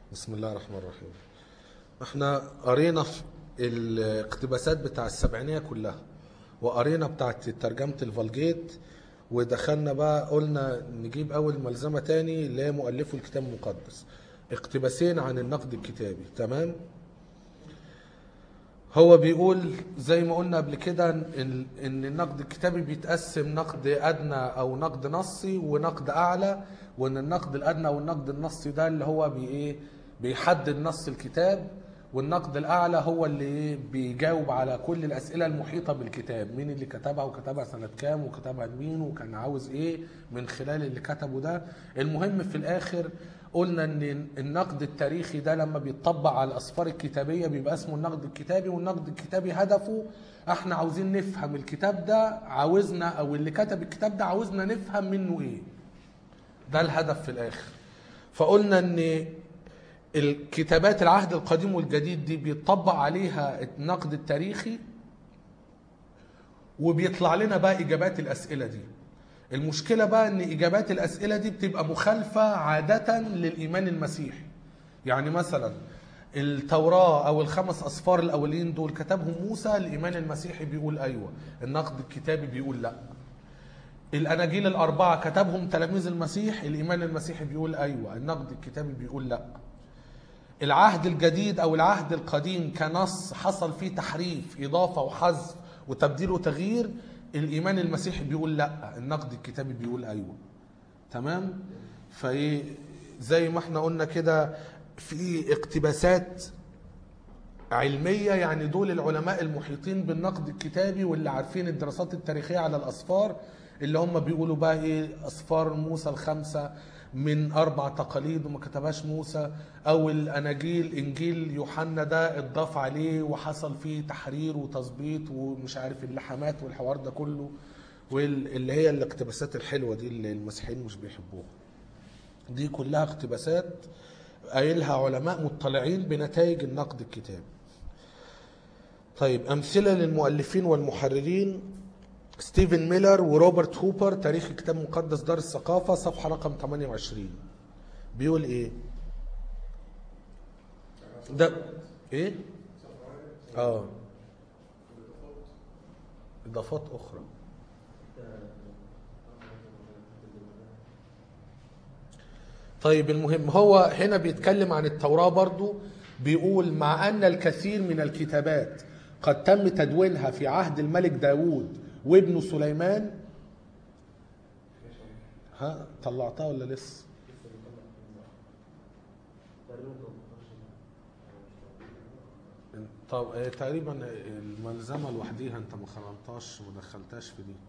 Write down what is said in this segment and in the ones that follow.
بسم الله الرحمن الرحيم احنا قرينا في الاقتباسات بتاع السبعينية كلها وقرينا بتاعت ترجمة الفالجيت ودخلنا بقى قلنا نجيب أول ملزمة تاني اللي هي مؤلفه الكتاب المقدس اقتباسين عن النقد الكتابي تمام هو بيقول زي ما قلنا قبل كده ان إن النقد الكتابي بيتقسم نقد ادنى او نقد نصي ونقد اعلى وان النقد الادنى والنقد النصي ده اللي هو بي ايه بيحدد نص الكتاب والنقد الاعلى هو اللي إيه بيجاوب على كل الاسئله المحيطه بالكتاب مين اللي كتبها وكتبها سنه كام وكتبها لمين وكان عاوز ايه من خلال اللي كتبه ده المهم في الاخر قلنا ان النقد التاريخي ده لما بيتطبق على الاسفار الكتابيه بيبقى اسمه النقد الكتابي والنقد الكتابي هدفه احنا عاوزين نفهم الكتاب ده عاوزنا او اللي كتب الكتاب ده عاوزنا نفهم منه ايه ده الهدف في الاخر فقلنا ان الكتابات العهد القديم والجديد دي بيطبق عليها النقد التاريخي وبيطلع لنا بقى اجابات الاسئله دي المشكله بقى ان اجابات الاسئله دي بتبقى مخالفه عاده للايمان المسيحي يعني مثلا التوراة أو الخمس أصفار الأولين دول كتبهم موسى الإيمان المسيحي بيقول أيوة النقد الكتابي بيقول لأ الأناجيل الأربعة كتبهم تلاميذ المسيح الإيمان المسيحي بيقول أيوة النقد الكتابي بيقول لأ العهد الجديد او العهد القديم كنص حصل فيه تحريف اضافه وحذف وتبديل وتغيير الايمان المسيحي بيقول لا النقد الكتابي بيقول ايوه تمام فايه زي ما احنا قلنا كده في اقتباسات علميه يعني دول العلماء المحيطين بالنقد الكتابي واللي عارفين الدراسات التاريخيه على الاسفار اللي هم بيقولوا بقى ايه اسفار موسى الخمسه من اربع تقاليد وما كتبهاش موسى او الاناجيل انجيل يوحنا ده اتضاف عليه وحصل فيه تحرير وتظبيط ومش عارف اللحمات والحوار ده كله واللي هي الاقتباسات الحلوه دي اللي المسيحيين مش بيحبوها دي كلها اقتباسات قايلها علماء مطلعين بنتائج النقد الكتابي طيب امثله للمؤلفين والمحررين ستيفن ميلر وروبرت هوبر تاريخ كتاب مقدس دار الثقافة صفحة رقم 28 بيقول ايه ده ايه اه اضافات اخرى طيب المهم هو هنا بيتكلم عن التوراة برضو بيقول مع أن الكثير من الكتابات قد تم تدوينها في عهد الملك داود وابنه سليمان ها طلعتها ولا لسه طب آه، تقريبا الملزمه لوحديها انت ما خرمتهاش وما دخلتهاش في دي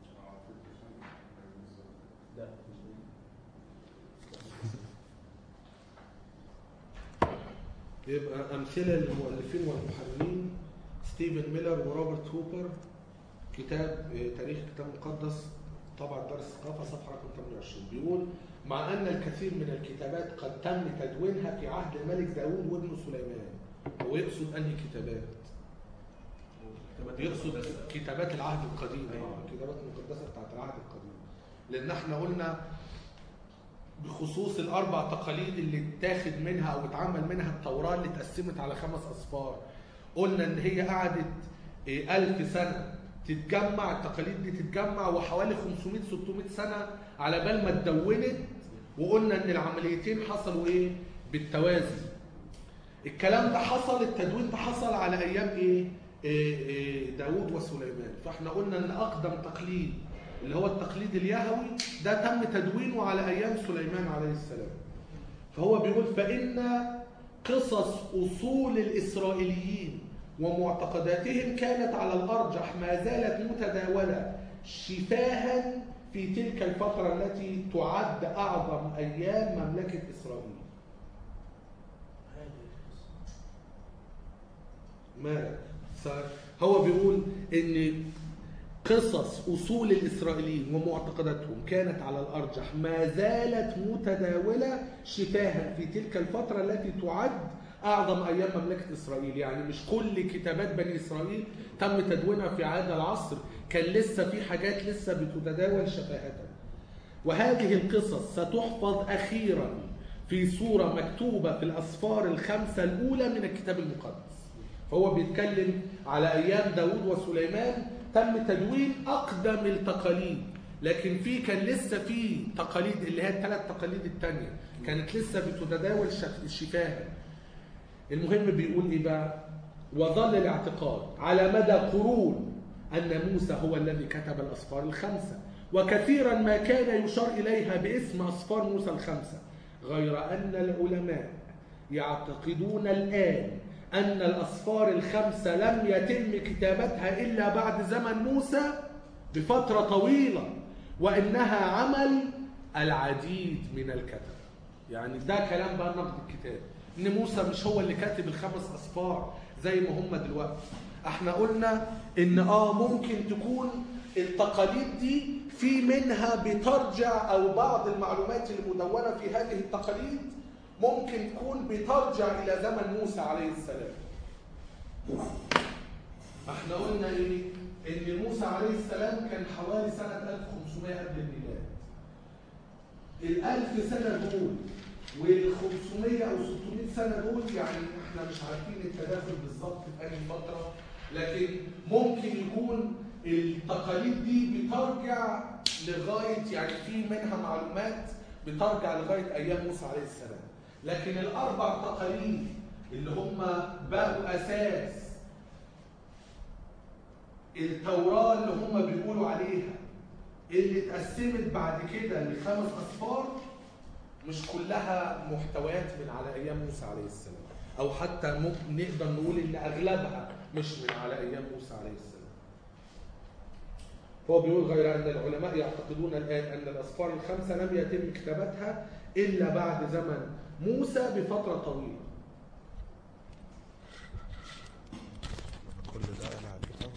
يبقى امثله للمؤلفين والمحررين ستيفن ميلر وروبرت هوبر كتاب آه، تاريخ كتاب مقدس طبعا دار الثقافه صفحه رقم 28 بيقول مع ان الكثير من الكتابات قد تم تدوينها في عهد الملك داوود وابنه سليمان هو يقصد انهي كتابات؟ يقصد كتابات العهد القديم اه الكتابات المقدسه بتاعت العهد القديم لان احنا قلنا بخصوص الاربع تقاليد اللي اتاخد منها او اتعمل منها التوراه اللي اتقسمت على خمس اصفار قلنا ان هي قعدت إيه، ألف سنه تتجمع التقاليد دي تتجمع وحوالي 500 600 سنه على بال ما اتدونت وقلنا ان العمليتين حصلوا ايه بالتوازي الكلام ده حصل التدوين ده حصل على ايام ايه, إيه, إيه داود وسليمان فاحنا قلنا ان اقدم تقليد اللي هو التقليد اليهوي ده تم تدوينه على ايام سليمان عليه السلام فهو بيقول فان قصص اصول الاسرائيليين ومعتقداتهم كانت على الارجح ما زالت متداوله شفاها في تلك الفتره التي تعد اعظم ايام مملكه اسرائيل مالك هو بيقول ان قصص اصول الاسرائيليين ومعتقداتهم كانت على الارجح ما زالت متداوله شفاها في تلك الفتره التي تعد اعظم ايام مملكه اسرائيل يعني مش كل كتابات بني اسرائيل تم تدوينها في هذا العصر كان لسه في حاجات لسه بتتداول شفاهه وهذه القصص ستحفظ اخيرا في صورة مكتوبة في الأسفار الخمسة الأولى من الكتاب المقدس فهو بيتكلم على أيام داود وسليمان تم تدوين أقدم التقاليد لكن في كان لسه في تقاليد اللي هي الثلاث تقاليد التانية كانت لسه بتتداول شف- الشفاهة المهم بيقول ايه بقى وظل الاعتقاد على مدى قرون ان موسى هو الذي كتب الاسفار الخمسه وكثيرا ما كان يشار اليها باسم اسفار موسى الخمسه غير ان العلماء يعتقدون الان ان الاسفار الخمسه لم يتم كتابتها الا بعد زمن موسى بفتره طويله وانها عمل العديد من الكتب يعني ده كلام بقى نقد الكتاب ان موسى مش هو اللي كاتب الخمس اسفار زي ما هم دلوقتي احنا قلنا ان اه ممكن تكون التقاليد دي في منها بترجع او بعض المعلومات المدونه في هذه التقاليد ممكن تكون بترجع الى زمن موسى عليه السلام احنا قلنا ايه ان موسى عليه السلام كان حوالي سنه 1500 قبل الميلاد الألف سنة دول وال 500 أو 600 سنة دول يعني احنا مش عارفين التداخل بالظبط في أي فترة لكن ممكن يكون التقاليد دي بترجع لغاية يعني في منها معلومات بترجع لغاية أيام موسى عليه السلام لكن الأربع تقاليد اللي هم بقوا أساس التوراة اللي هم بيقولوا عليها اللي اتقسمت بعد كده لخمس اصفار مش كلها محتويات من على ايام موسى عليه السلام او حتى ممكن نقدر نقول ان اغلبها مش من على ايام موسى عليه السلام هو بيقول غير ان العلماء يعتقدون الان ان الاسفار الخمسه لم يتم كتابتها الا بعد زمن موسى بفتره طويله كل ده قال على الكتاب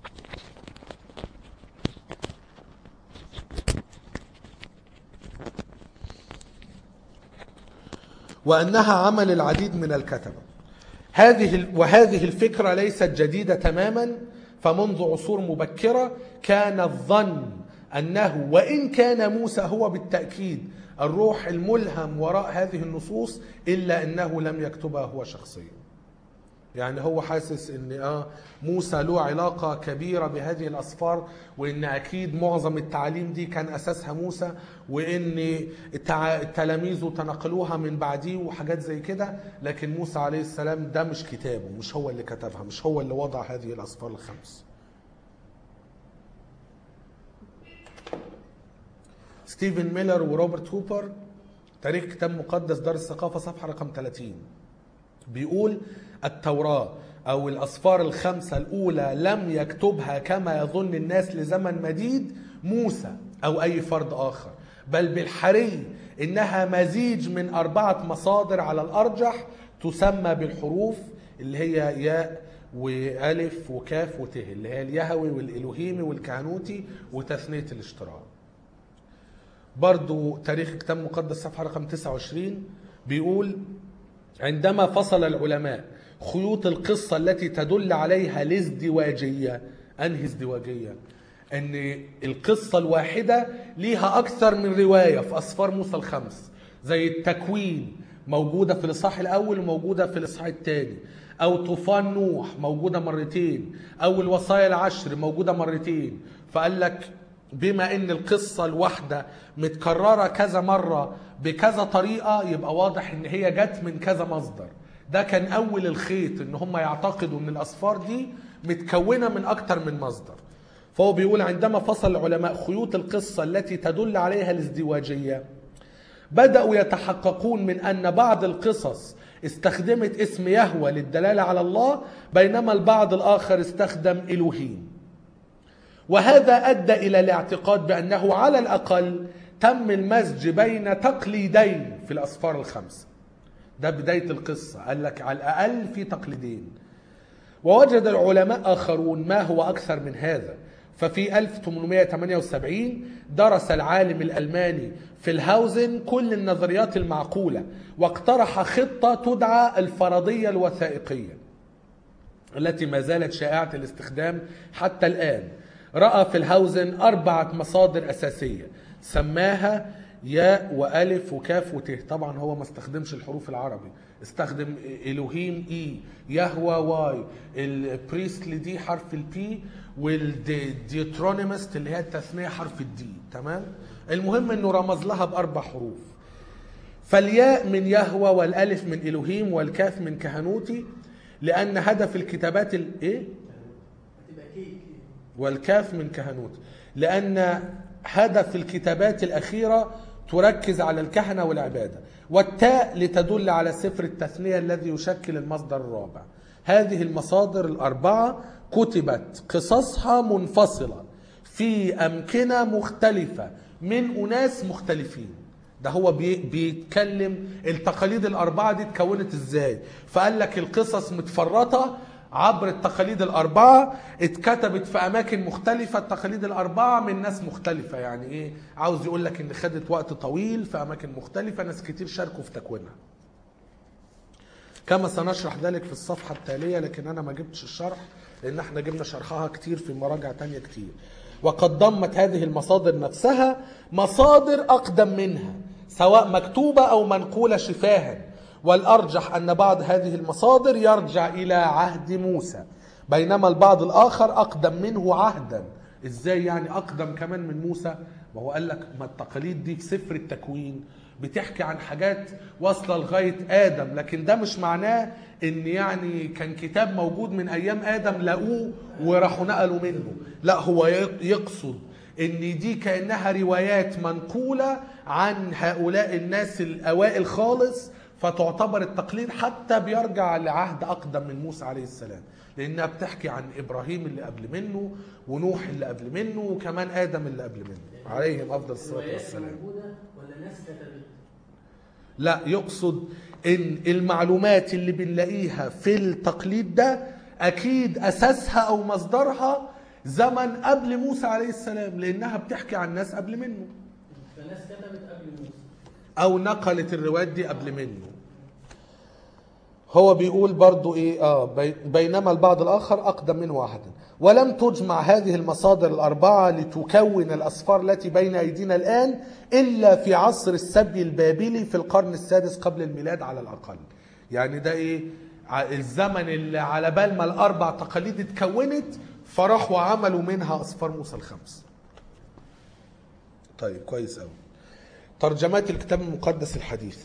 وأنها عمل العديد من الكتبة هذه وهذه الفكرة ليست جديدة تماما فمنذ عصور مبكرة كان الظن أنه وإن كان موسى هو بالتأكيد الروح الملهم وراء هذه النصوص إلا أنه لم يكتبها هو شخصيا يعني هو حاسس ان اه موسى له علاقه كبيره بهذه الاسفار وان اكيد معظم التعاليم دي كان اساسها موسى وان التع- تلاميذه تنقلوها من بعديه وحاجات زي كده لكن موسى عليه السلام ده مش كتابه مش هو اللي كتبها مش هو اللي وضع هذه الاسفار الخمس ستيفن ميلر وروبرت هوبر تاريخ كتاب مقدس دار الثقافة صفحة رقم 30 بيقول التوراة أو الأسفار الخمسة الأولى لم يكتبها كما يظن الناس لزمن مديد موسى أو أي فرد آخر بل بالحري إنها مزيج من أربعة مصادر على الأرجح تسمى بالحروف اللي هي ياء وألف وكاف وت اللي هي اليهوي والإلوهيمي والكهنوتي وتثنية الاشتراك برضو تاريخ كتاب مقدس صفحة رقم 29 بيقول عندما فصل العلماء خيوط القصة التي تدل عليها الازدواجية أنهي ازدواجية أن القصة الواحدة ليها أكثر من رواية في أسفار موسى الخمس زي التكوين موجودة في الإصحاح الأول وموجودة في الإصحاح الثاني أو طوفان نوح موجودة مرتين أو الوصايا العشر موجودة مرتين فقال لك بما ان القصه الواحده متكرره كذا مره بكذا طريقه يبقى واضح ان هي جت من كذا مصدر ده كان اول الخيط ان هم يعتقدوا ان الاسفار دي متكونه من اكتر من مصدر فهو بيقول عندما فصل العلماء خيوط القصه التي تدل عليها الازدواجيه بداوا يتحققون من ان بعض القصص استخدمت اسم يهوى للدلاله على الله بينما البعض الاخر استخدم الوهيم وهذا ادى الى الاعتقاد بانه على الاقل تم المزج بين تقليدين في الاسفار الخمسه ده بدايه القصه قال لك على الاقل في تقليدين ووجد العلماء اخرون ما هو اكثر من هذا ففي 1878 درس العالم الالماني فيلهاوزن كل النظريات المعقوله واقترح خطه تدعى الفرضيه الوثائقيه التي ما زالت شائعه الاستخدام حتى الان راى فيلهاوزن اربعه مصادر اساسيه سماها ياء والف وكاف وت طبعا هو ما استخدمش الحروف العربي استخدم الوهيم اي يهوى واي البريستلي دي حرف البي والديوترونيمست اللي هي التثنيه حرف الدي تمام المهم انه رمز لها باربع حروف فالياء من يهوى والالف من الوهيم والكاف من كهنوتي لان هدف الكتابات الايه هتبقى كيك والكاف من كهنوت لأن هدف الكتابات الأخيرة تركز على الكهنة والعبادة والتاء لتدل على سفر التثنية الذي يشكل المصدر الرابع هذه المصادر الأربعة كتبت قصصها منفصلة في أمكنة مختلفة من أناس مختلفين ده هو بي بيتكلم التقاليد الأربعة دي اتكونت ازاي فقال لك القصص متفرطة عبر التقاليد الأربعة اتكتبت في أماكن مختلفة التقاليد الأربعة من ناس مختلفة يعني إيه عاوز يقول لك إن خدت وقت طويل في أماكن مختلفة ناس كتير شاركوا في تكوينها كما سنشرح ذلك في الصفحة التالية لكن أنا ما جبتش الشرح لأن احنا جبنا شرحها كتير في مراجع تانية كتير وقد ضمت هذه المصادر نفسها مصادر أقدم منها سواء مكتوبة أو منقولة شفاها والأرجح أن بعض هذه المصادر يرجع إلى عهد موسى بينما البعض الآخر أقدم منه عهدا إزاي يعني أقدم كمان من موسى ما هو قال لك ما التقاليد دي في سفر التكوين بتحكي عن حاجات واصلة لغاية آدم لكن ده مش معناه إن يعني كان كتاب موجود من أيام آدم لقوه وراحوا نقلوا منه لا هو يقصد ان دي كانها روايات منقوله عن هؤلاء الناس الاوائل خالص فتعتبر التقليد حتى بيرجع لعهد اقدم من موسى عليه السلام لانها بتحكي عن ابراهيم اللي قبل منه ونوح اللي قبل منه وكمان ادم اللي قبل منه عليهم افضل الصلاه روايات والسلام موجودة ولا ناس كتبت؟ لا يقصد ان المعلومات اللي بنلاقيها في التقليد ده اكيد اساسها او مصدرها زمن قبل موسى عليه السلام لانها بتحكي عن ناس قبل منه فناس كتبت قبل موسى او نقلت الروايات دي قبل منه هو بيقول برضو ايه اه بي- بينما البعض الاخر اقدم منه عهدا ولم تجمع هذه المصادر الاربعه لتكون الاسفار التي بين ايدينا الان الا في عصر السبي البابلي في القرن السادس قبل الميلاد على الاقل يعني ده ايه ع- الزمن اللي على بال ما الاربع تقاليد اتكونت فراحوا عملوا منها اسفار موسى الخمس طيب كويس قوي ترجمات الكتاب المقدس الحديث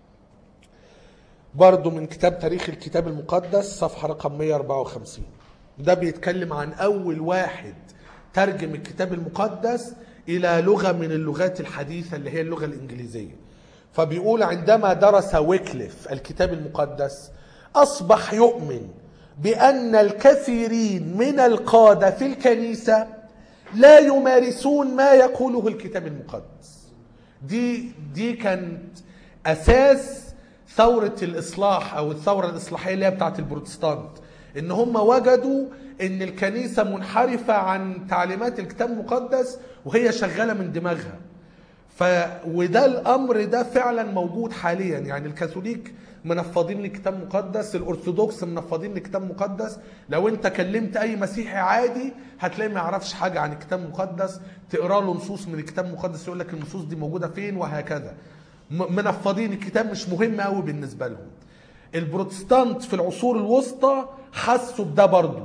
برضو من كتاب تاريخ الكتاب المقدس صفحة رقم 154 ده بيتكلم عن أول واحد ترجم الكتاب المقدس إلى لغة من اللغات الحديثة اللي هي اللغة الإنجليزية فبيقول عندما درس ويكليف الكتاب المقدس أصبح يؤمن بأن الكثيرين من القادة في الكنيسة لا يمارسون ما يقوله الكتاب المقدس دي دي كانت اساس ثوره الاصلاح او الثوره الاصلاحيه اللي هي بتاعت البروتستانت ان هم وجدوا ان الكنيسه منحرفه عن تعليمات الكتاب المقدس وهي شغاله من دماغها ف وده الامر ده فعلا موجود حاليا يعني الكاثوليك منفضين لكتاب مقدس الارثوذكس منفضين لكتاب مقدس لو انت كلمت اي مسيحي عادي هتلاقي ما يعرفش حاجه عن الكتاب المقدس تقرا له نصوص من الكتاب المقدس يقول لك النصوص دي موجوده فين وهكذا م- منفضين الكتاب مش مهم قوي بالنسبه لهم البروتستانت في العصور الوسطى حسوا بده برضه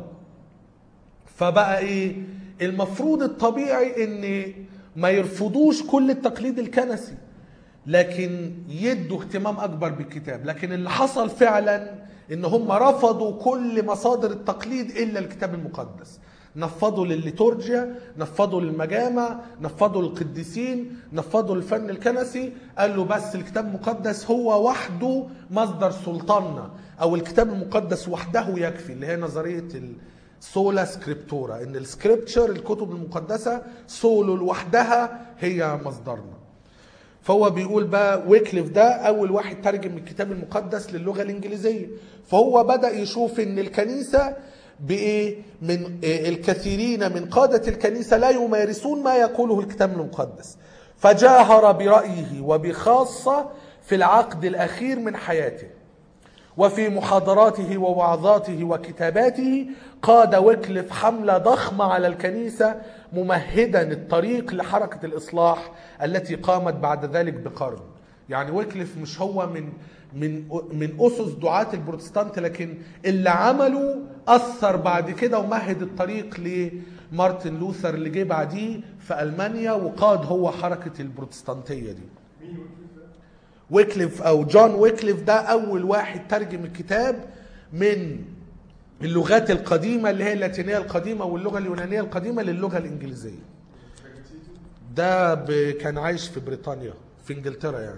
فبقى ايه المفروض الطبيعي ان ما يرفضوش كل التقليد الكنسي لكن يدوا اهتمام اكبر بالكتاب لكن اللي حصل فعلا ان هم رفضوا كل مصادر التقليد الا الكتاب المقدس نفضوا للليتورجيا نفضوا للمجامع نفضوا للقديسين نفضوا للفن الكنسي قال له بس الكتاب المقدس هو وحده مصدر سلطاننا او الكتاب المقدس وحده يكفي اللي هي نظريه السولا سكريبتورا ان السكريبتشر الكتب المقدسه سولو لوحدها هي مصدرنا فهو بيقول بقى ويكليف ده اول واحد ترجم الكتاب المقدس للغه الانجليزيه فهو بدا يشوف ان الكنيسه بايه من إيه الكثيرين من قاده الكنيسه لا يمارسون ما يقوله الكتاب المقدس فجاهر برايه وبخاصه في العقد الاخير من حياته وفي محاضراته ووعظاته وكتاباته قاد ويكليف حملة ضخمة على الكنيسة ممهدا الطريق لحركة الإصلاح التي قامت بعد ذلك بقرن يعني ويكليف مش هو من من من أسس دعاة البروتستانت لكن اللي عمله أثر بعد كده ومهد الطريق لمارتن لوثر اللي جه بعديه في ألمانيا وقاد هو حركة البروتستانتية دي ويكليف او جون ويكليف ده اول واحد ترجم الكتاب من اللغات القديمه اللي هي اللاتينيه القديمه واللغه اليونانيه القديمه للغه الانجليزيه ده ب- كان عايش في بريطانيا في انجلترا يعني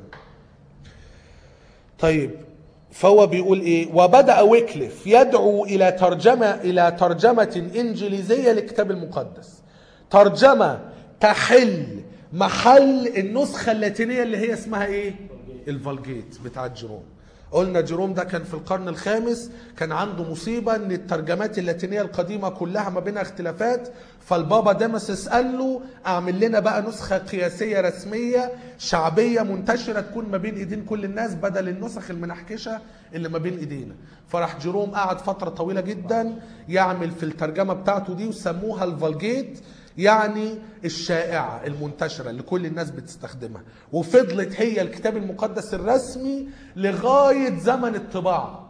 طيب فهو بيقول ايه وبدا ويكليف يدعو الى ترجمه الى ترجمه انجليزيه للكتاب المقدس ترجمه تحل محل النسخه اللاتينيه اللي هي اسمها ايه الفالجيت بتاعت جيروم قلنا جيروم ده كان في القرن الخامس كان عنده مصيبه ان الترجمات اللاتينيه القديمه كلها ما بينها اختلافات فالبابا ديمسس قال له اعمل لنا بقى نسخه قياسيه رسميه شعبيه منتشره تكون ما بين ايدين كل الناس بدل النسخ المنحكشه اللي ما بين ايدينا فراح جيروم قعد فتره طويله جدا يعمل في الترجمه بتاعته دي وسموها الفالجيت يعني الشائعة المنتشرة اللي كل الناس بتستخدمها وفضلت هي الكتاب المقدس الرسمي لغاية زمن الطباعة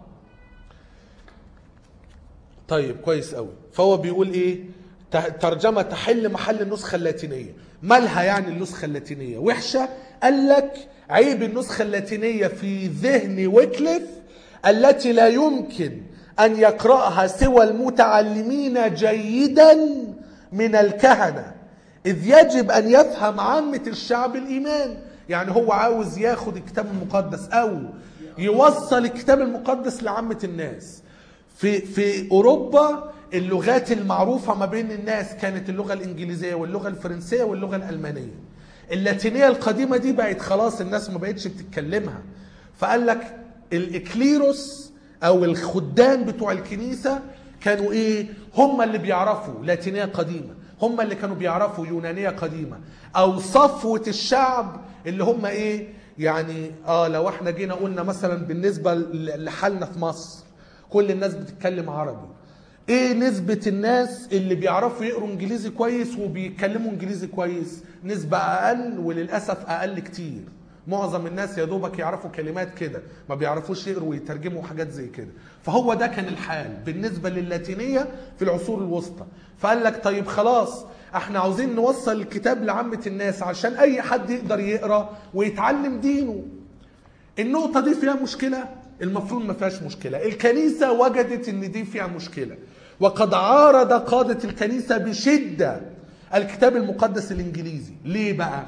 طيب كويس قوي فهو بيقول ايه ت- ترجمة تحل محل النسخة اللاتينية مالها يعني النسخة اللاتينية وحشة قال لك عيب النسخة اللاتينية في ذهن ويكليف التي لا يمكن أن يقرأها سوى المتعلمين جيدا من الكهنة إذ يجب أن يفهم عامة الشعب الإيمان يعني هو عاوز ياخد الكتاب المقدس أو يوصل الكتاب المقدس لعامة الناس في في اوروبا اللغات المعروفه ما بين الناس كانت اللغه الانجليزيه واللغه الفرنسيه واللغه الالمانيه اللاتينيه القديمه دي بقت خلاص الناس ما بقتش بتتكلمها فقال لك الاكليروس او الخدام بتوع الكنيسه كانوا ايه هم اللي بيعرفوا لاتينيه قديمه هم اللي كانوا بيعرفوا يونانيه قديمه او صفوه الشعب اللي هم ايه يعني اه لو احنا جينا قلنا مثلا بالنسبه ل- لحالنا في مصر كل الناس بتتكلم عربي ايه نسبة الناس اللي بيعرفوا يقروا انجليزي كويس وبيتكلموا انجليزي كويس نسبة اقل وللأسف اقل كتير معظم الناس يا دوبك يعرفوا كلمات كده ما بيعرفوش يقروا ويترجموا حاجات زي كده فهو ده كان الحال بالنسبة للاتينية في العصور الوسطى فقال لك طيب خلاص احنا عاوزين نوصل الكتاب لعامة الناس عشان اي حد يقدر يقرا ويتعلم دينه النقطة دي فيها مشكلة؟ المفروض ما فيهاش مشكلة، الكنيسة وجدت إن دي فيها مشكلة، وقد عارض قادة الكنيسة بشدة الكتاب المقدس الإنجليزي، ليه بقى؟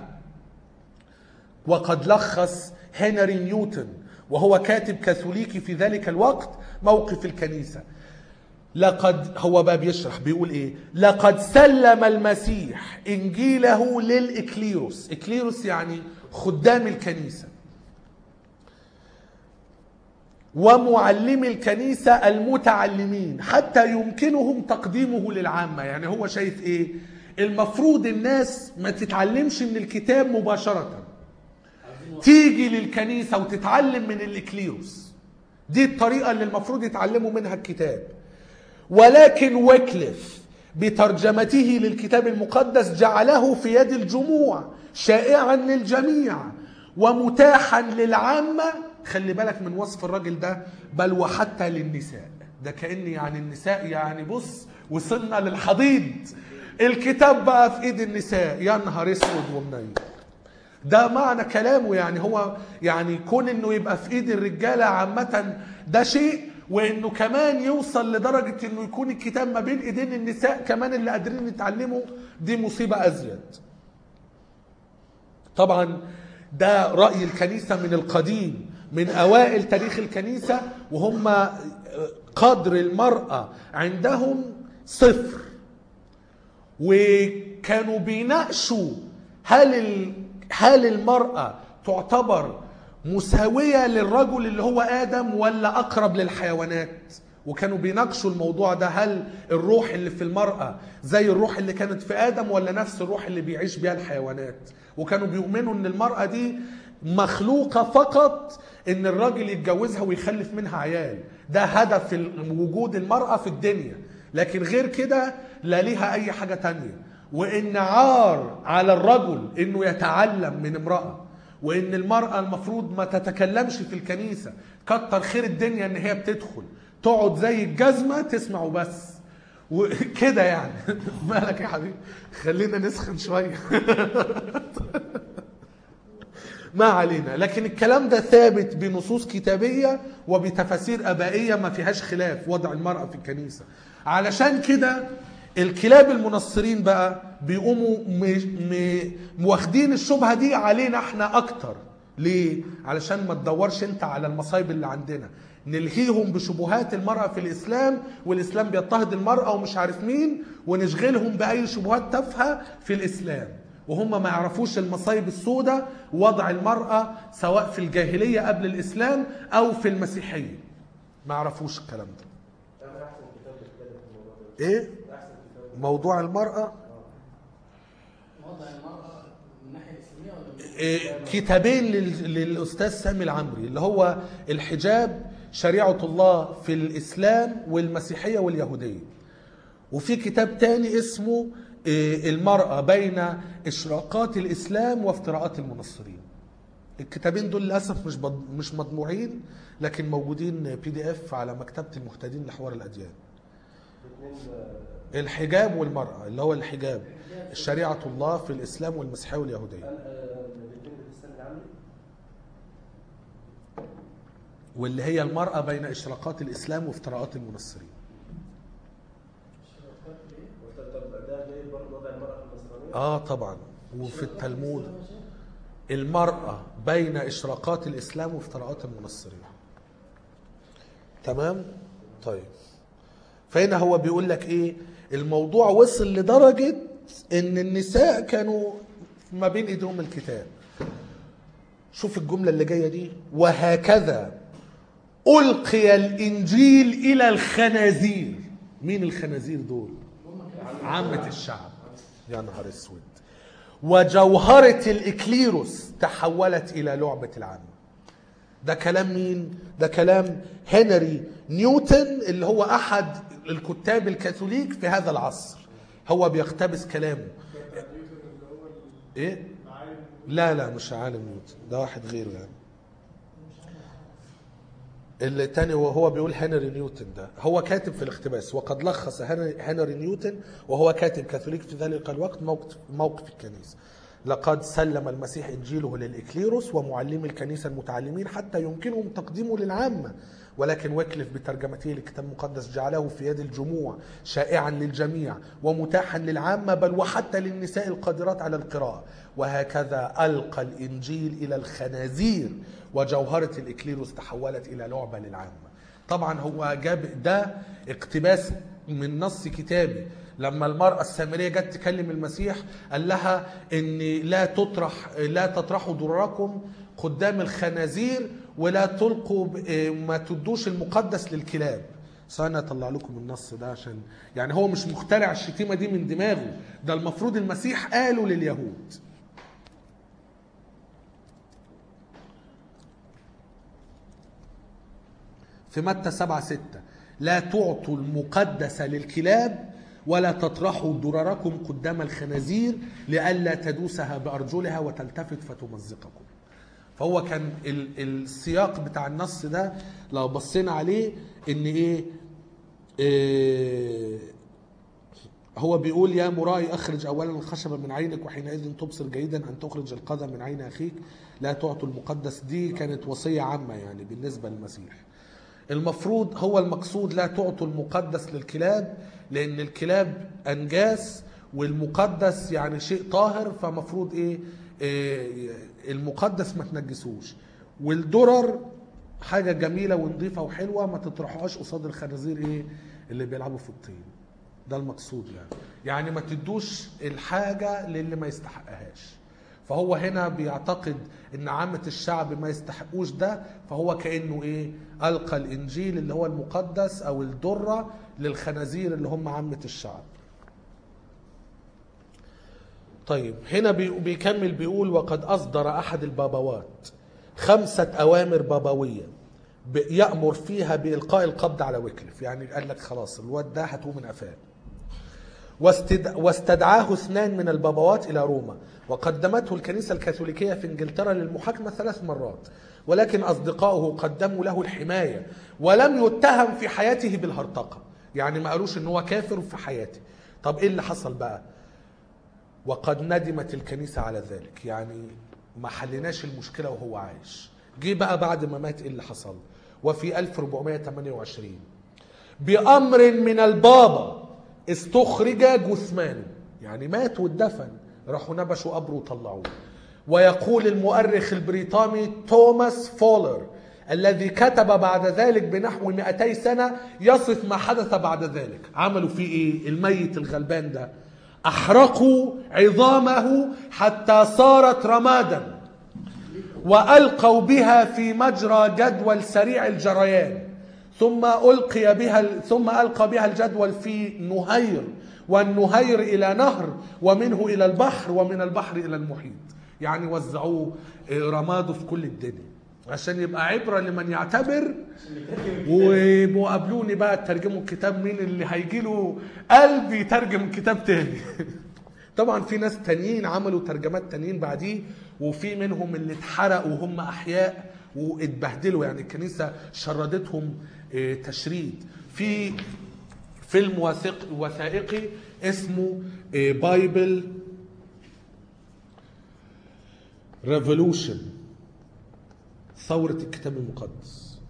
وقد لخص هنري نيوتن وهو كاتب كاثوليكي في ذلك الوقت موقف الكنيسة لقد هو بقى بيشرح بيقول ايه لقد سلم المسيح انجيله للاكليروس اكليروس يعني خدام الكنيسه ومعلمي الكنيسة المتعلمين حتى يمكنهم تقديمه للعامة يعني هو شايف ايه المفروض الناس ما تتعلمش من الكتاب مباشرة تيجي للكنيسة وتتعلم من الإكليروس دي الطريقة اللي المفروض يتعلموا منها الكتاب ولكن ويكليف بترجمته للكتاب المقدس جعله في يد الجموع شائعا للجميع ومتاحا للعامة خلي بالك من وصف الراجل ده بل وحتى للنساء ده كأن يعني النساء يعني بص وصلنا للحضيض الكتاب بقى في ايد النساء يا نهار اسود ومنيل ده معنى كلامه يعني هو يعني كون انه يبقى في ايد الرجاله عامه ده شيء وانه كمان يوصل لدرجه انه يكون الكتاب ما بين ايدين النساء كمان اللي قادرين يتعلموا دي مصيبه ازيد طبعا ده راي الكنيسه من القديم من اوائل تاريخ الكنيسه وهم قدر المراه عندهم صفر وكانوا بيناقشوا هل ال... هل المرأة تعتبر مساوية للرجل اللي هو آدم ولا أقرب للحيوانات وكانوا بيناقشوا الموضوع ده هل الروح اللي في المرأة زي الروح اللي كانت في آدم ولا نفس الروح اللي بيعيش بيها الحيوانات وكانوا بيؤمنوا ان المرأة دي مخلوقة فقط ان الراجل يتجوزها ويخلف منها عيال ده هدف وجود المرأة في الدنيا لكن غير كده لا ليها اي حاجة تانية وان عار على الرجل انه يتعلم من امراه وان المراه المفروض ما تتكلمش في الكنيسه كتر خير الدنيا ان هي بتدخل تقعد زي الجزمه تسمع وبس وكده يعني مالك يا حبيبي خلينا نسخن شويه ما علينا لكن الكلام ده ثابت بنصوص كتابية وبتفاسير أبائية ما فيهاش خلاف وضع المرأة في الكنيسة علشان كده الكلاب المنصرين بقى بيقوموا م- م- واخدين الشبهة دي علينا احنا أكتر ليه؟ علشان ما تدورش انت على المصايب اللي عندنا نلهيهم بشبهات المرأة في الإسلام والإسلام بيضطهد المرأة ومش عارف مين ونشغلهم بأي شبهات تافهة في الإسلام وهم ما يعرفوش المصايب السوداء وضع المرأة سواء في الجاهلية قبل الإسلام أو في المسيحية ما يعرفوش الكلام ده اعمل احسن كتاب بيتكلم في الموضوع ده إيه؟ احسن كتاب موضوع المرأة وضع المرأة من الناحية الإسلامية ولا من إيه، كتابين لل- للأستاذ سامي العمري اللي هو الحجاب شريعة الله في الإسلام والمسيحية واليهودية وفي كتاب تاني اسمه إيه، المرأة بين إشراقات الإسلام وافتراءات المنصرين الكتابين دول للأسف مش بض- مش مطبوعين لكن موجودين بي دي اف على مكتبة المهتدين لحوار الأديان الاثنين آه، الحجاب والمرأة اللي هو الحجاب شريعة الله في الإسلام والمسيحية واليهودية قال آه، الاثنين بتستنى العملي واللي هي المرأة بين إشراقات الإسلام وافتراءات المنصرين الشركات ليه؟ قلت طب ده جاي برضه وضع المرأة في النصرانية آه طبعا وفي التلمود المرأة بين إشراقات الإسلام وافتراءات المنصرين تمام طيب فهنا هو بيقول لك إيه الموضوع وصل لدرجة إن النساء كانوا ما بين إيديهم الكتاب شوف الجملة اللي جاية دي وهكذا ألقي الإنجيل إلى الخنازير مين الخنازير دول عامة الشعب يا نهار اسود وجوهرة الإكليروس تحولت إلى لعبة العامة ده كلام مين؟ ده كلام هنري نيوتن اللي هو أحد الكتاب الكاثوليك في هذا العصر هو بيقتبس كلامه إيه؟ لا لا مش عالم نيوتن ده واحد غيره يعني اللي تاني وهو بيقول هنري نيوتن ده هو كاتب في الاقتباس وقد لخص هنري, هنري نيوتن وهو كاتب كاثوليك في ذلك الوقت موقف, موقف الكنيسة لقد سلم المسيح انجيله للاكليروس ومعلمي الكنيسه المتعلمين حتى يمكنهم تقديمه للعامه ولكن ويكلف بترجمته للكتاب المقدس جعله في يد الجموع شائعا للجميع ومتاحا للعامه بل وحتى للنساء القادرات على القراءه وهكذا القى الانجيل الى الخنازير وجوهره الاكليروس تحولت الى لعبه للعامه طبعا هو جاب ده اقتباس من نص كتابي لما المرأة السامرية جت تكلم المسيح قال لها ان لا تطرح لا تطرحوا ضرركم قدام الخنازير ولا تلقوا ب- ما تدوش المقدس للكلاب سأنا اطلع لكم النص ده عشان يعني هو مش مخترع الشتيمة دي من دماغه ده المفروض المسيح قاله لليهود في متى سبعة ستة لا تعطوا المقدس للكلاب ولا تطرحوا ضرركم قدام الخنازير لئلا تدوسها بأرجلها وتلتفت فتمزقكم فهو كان ال- السياق بتاع النص ده لو بصينا عليه ان ايه, إيه هو بيقول يا مرائي اخرج اولا الخشبه من عينك وحينئذ تبصر جيدا ان تخرج القدم من عين اخيك لا تعطوا المقدس دي كانت وصيه عامه يعني بالنسبه للمسيح المفروض هو المقصود لا تعطوا المقدس للكلاب لان الكلاب انجاس والمقدس يعني شيء طاهر فمفروض ايه, إيه المقدس ما تنجسوش والدرر حاجه جميله ونظيفه وحلوه ما تطرحوهاش قصاد الخنازير ايه اللي بيلعبوا في الطين ده المقصود يعني يعني ما تدوش الحاجه للي ما يستحقهاش فهو هنا بيعتقد ان عامة الشعب ما يستحقوش ده فهو كأنه ايه ألقى الإنجيل اللي هو المقدس أو الدرة للخنازير اللي هم عامة الشعب طيب هنا بي- بيكمل بيقول وقد أصدر أحد البابوات خمسة أوامر بابوية ب- يأمر فيها بإلقاء القبض على ويكلف يعني قال لك خلاص الواد ده هتقوم من قفاه واستد... واستدعاه اثنان من البابوات إلى روما وقدمته الكنيسة الكاثوليكية في إنجلترا للمحاكمة ثلاث مرات ولكن أصدقائه قدموا له الحماية ولم يتهم في حياته بالهرطقة يعني ما قالوش إن هو كافر في حياته طب إيه اللي حصل بقى وقد ندمت الكنيسة على ذلك يعني ما حلناش المشكلة وهو عايش جه بقى بعد ما مات ايه اللي حصل وفي 1428 بأمر من البابا استخرج جثمانه يعني مات واتدفن راحوا نبشوا قبره وطلعوه ويقول المؤرخ البريطاني توماس فولر الذي كتب بعد ذلك بنحو 200 سنة يصف ما حدث بعد ذلك عملوا فيه ايه الميت الغلبان ده احرقوا عظامه حتى صارت رمادا والقوا بها في مجرى جدول سريع الجريان ثم القي بها ثم القى بها الجدول في نهير والنهير الى نهر ومنه الى البحر ومن البحر الى المحيط يعني وزعوه رماده في كل الدنيا عشان يبقى عبره لمن يعتبر ويبقوا قابلوني بقى ترجموا الكتاب مين اللي هيجي له قلب يترجم كتاب تاني طبعا في ناس تانيين عملوا ترجمات تانيين بعديه وفي منهم اللي اتحرقوا وهم احياء واتبهدلوا يعني الكنيسه شردتهم اه، تشريد في فيلم وثائق وثائقي اسمه اه، بايبل ريفولوشن ثورة الكتاب المقدس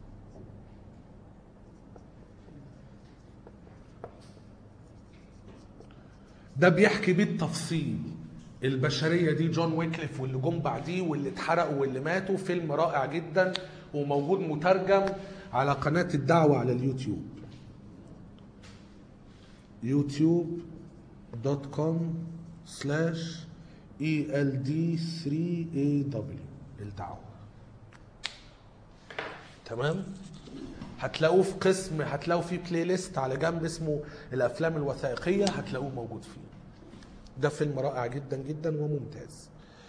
ده بيحكي بالتفصيل البشريه دي جون ويكليف واللي جم بعديه واللي اتحرقوا واللي ماتوا فيلم رائع جدا وموجود مترجم على قناه الدعوه على اليوتيوب يوتيوب دوت كوم سلاش اي ال دي 3 اي دبليو الدعوه تمام هتلاقوه في قسم هتلاقوا فيه بلاي ليست على جنب اسمه الافلام الوثائقيه هتلاقوه موجود فيه ده فيلم رائع جدا جدا وممتاز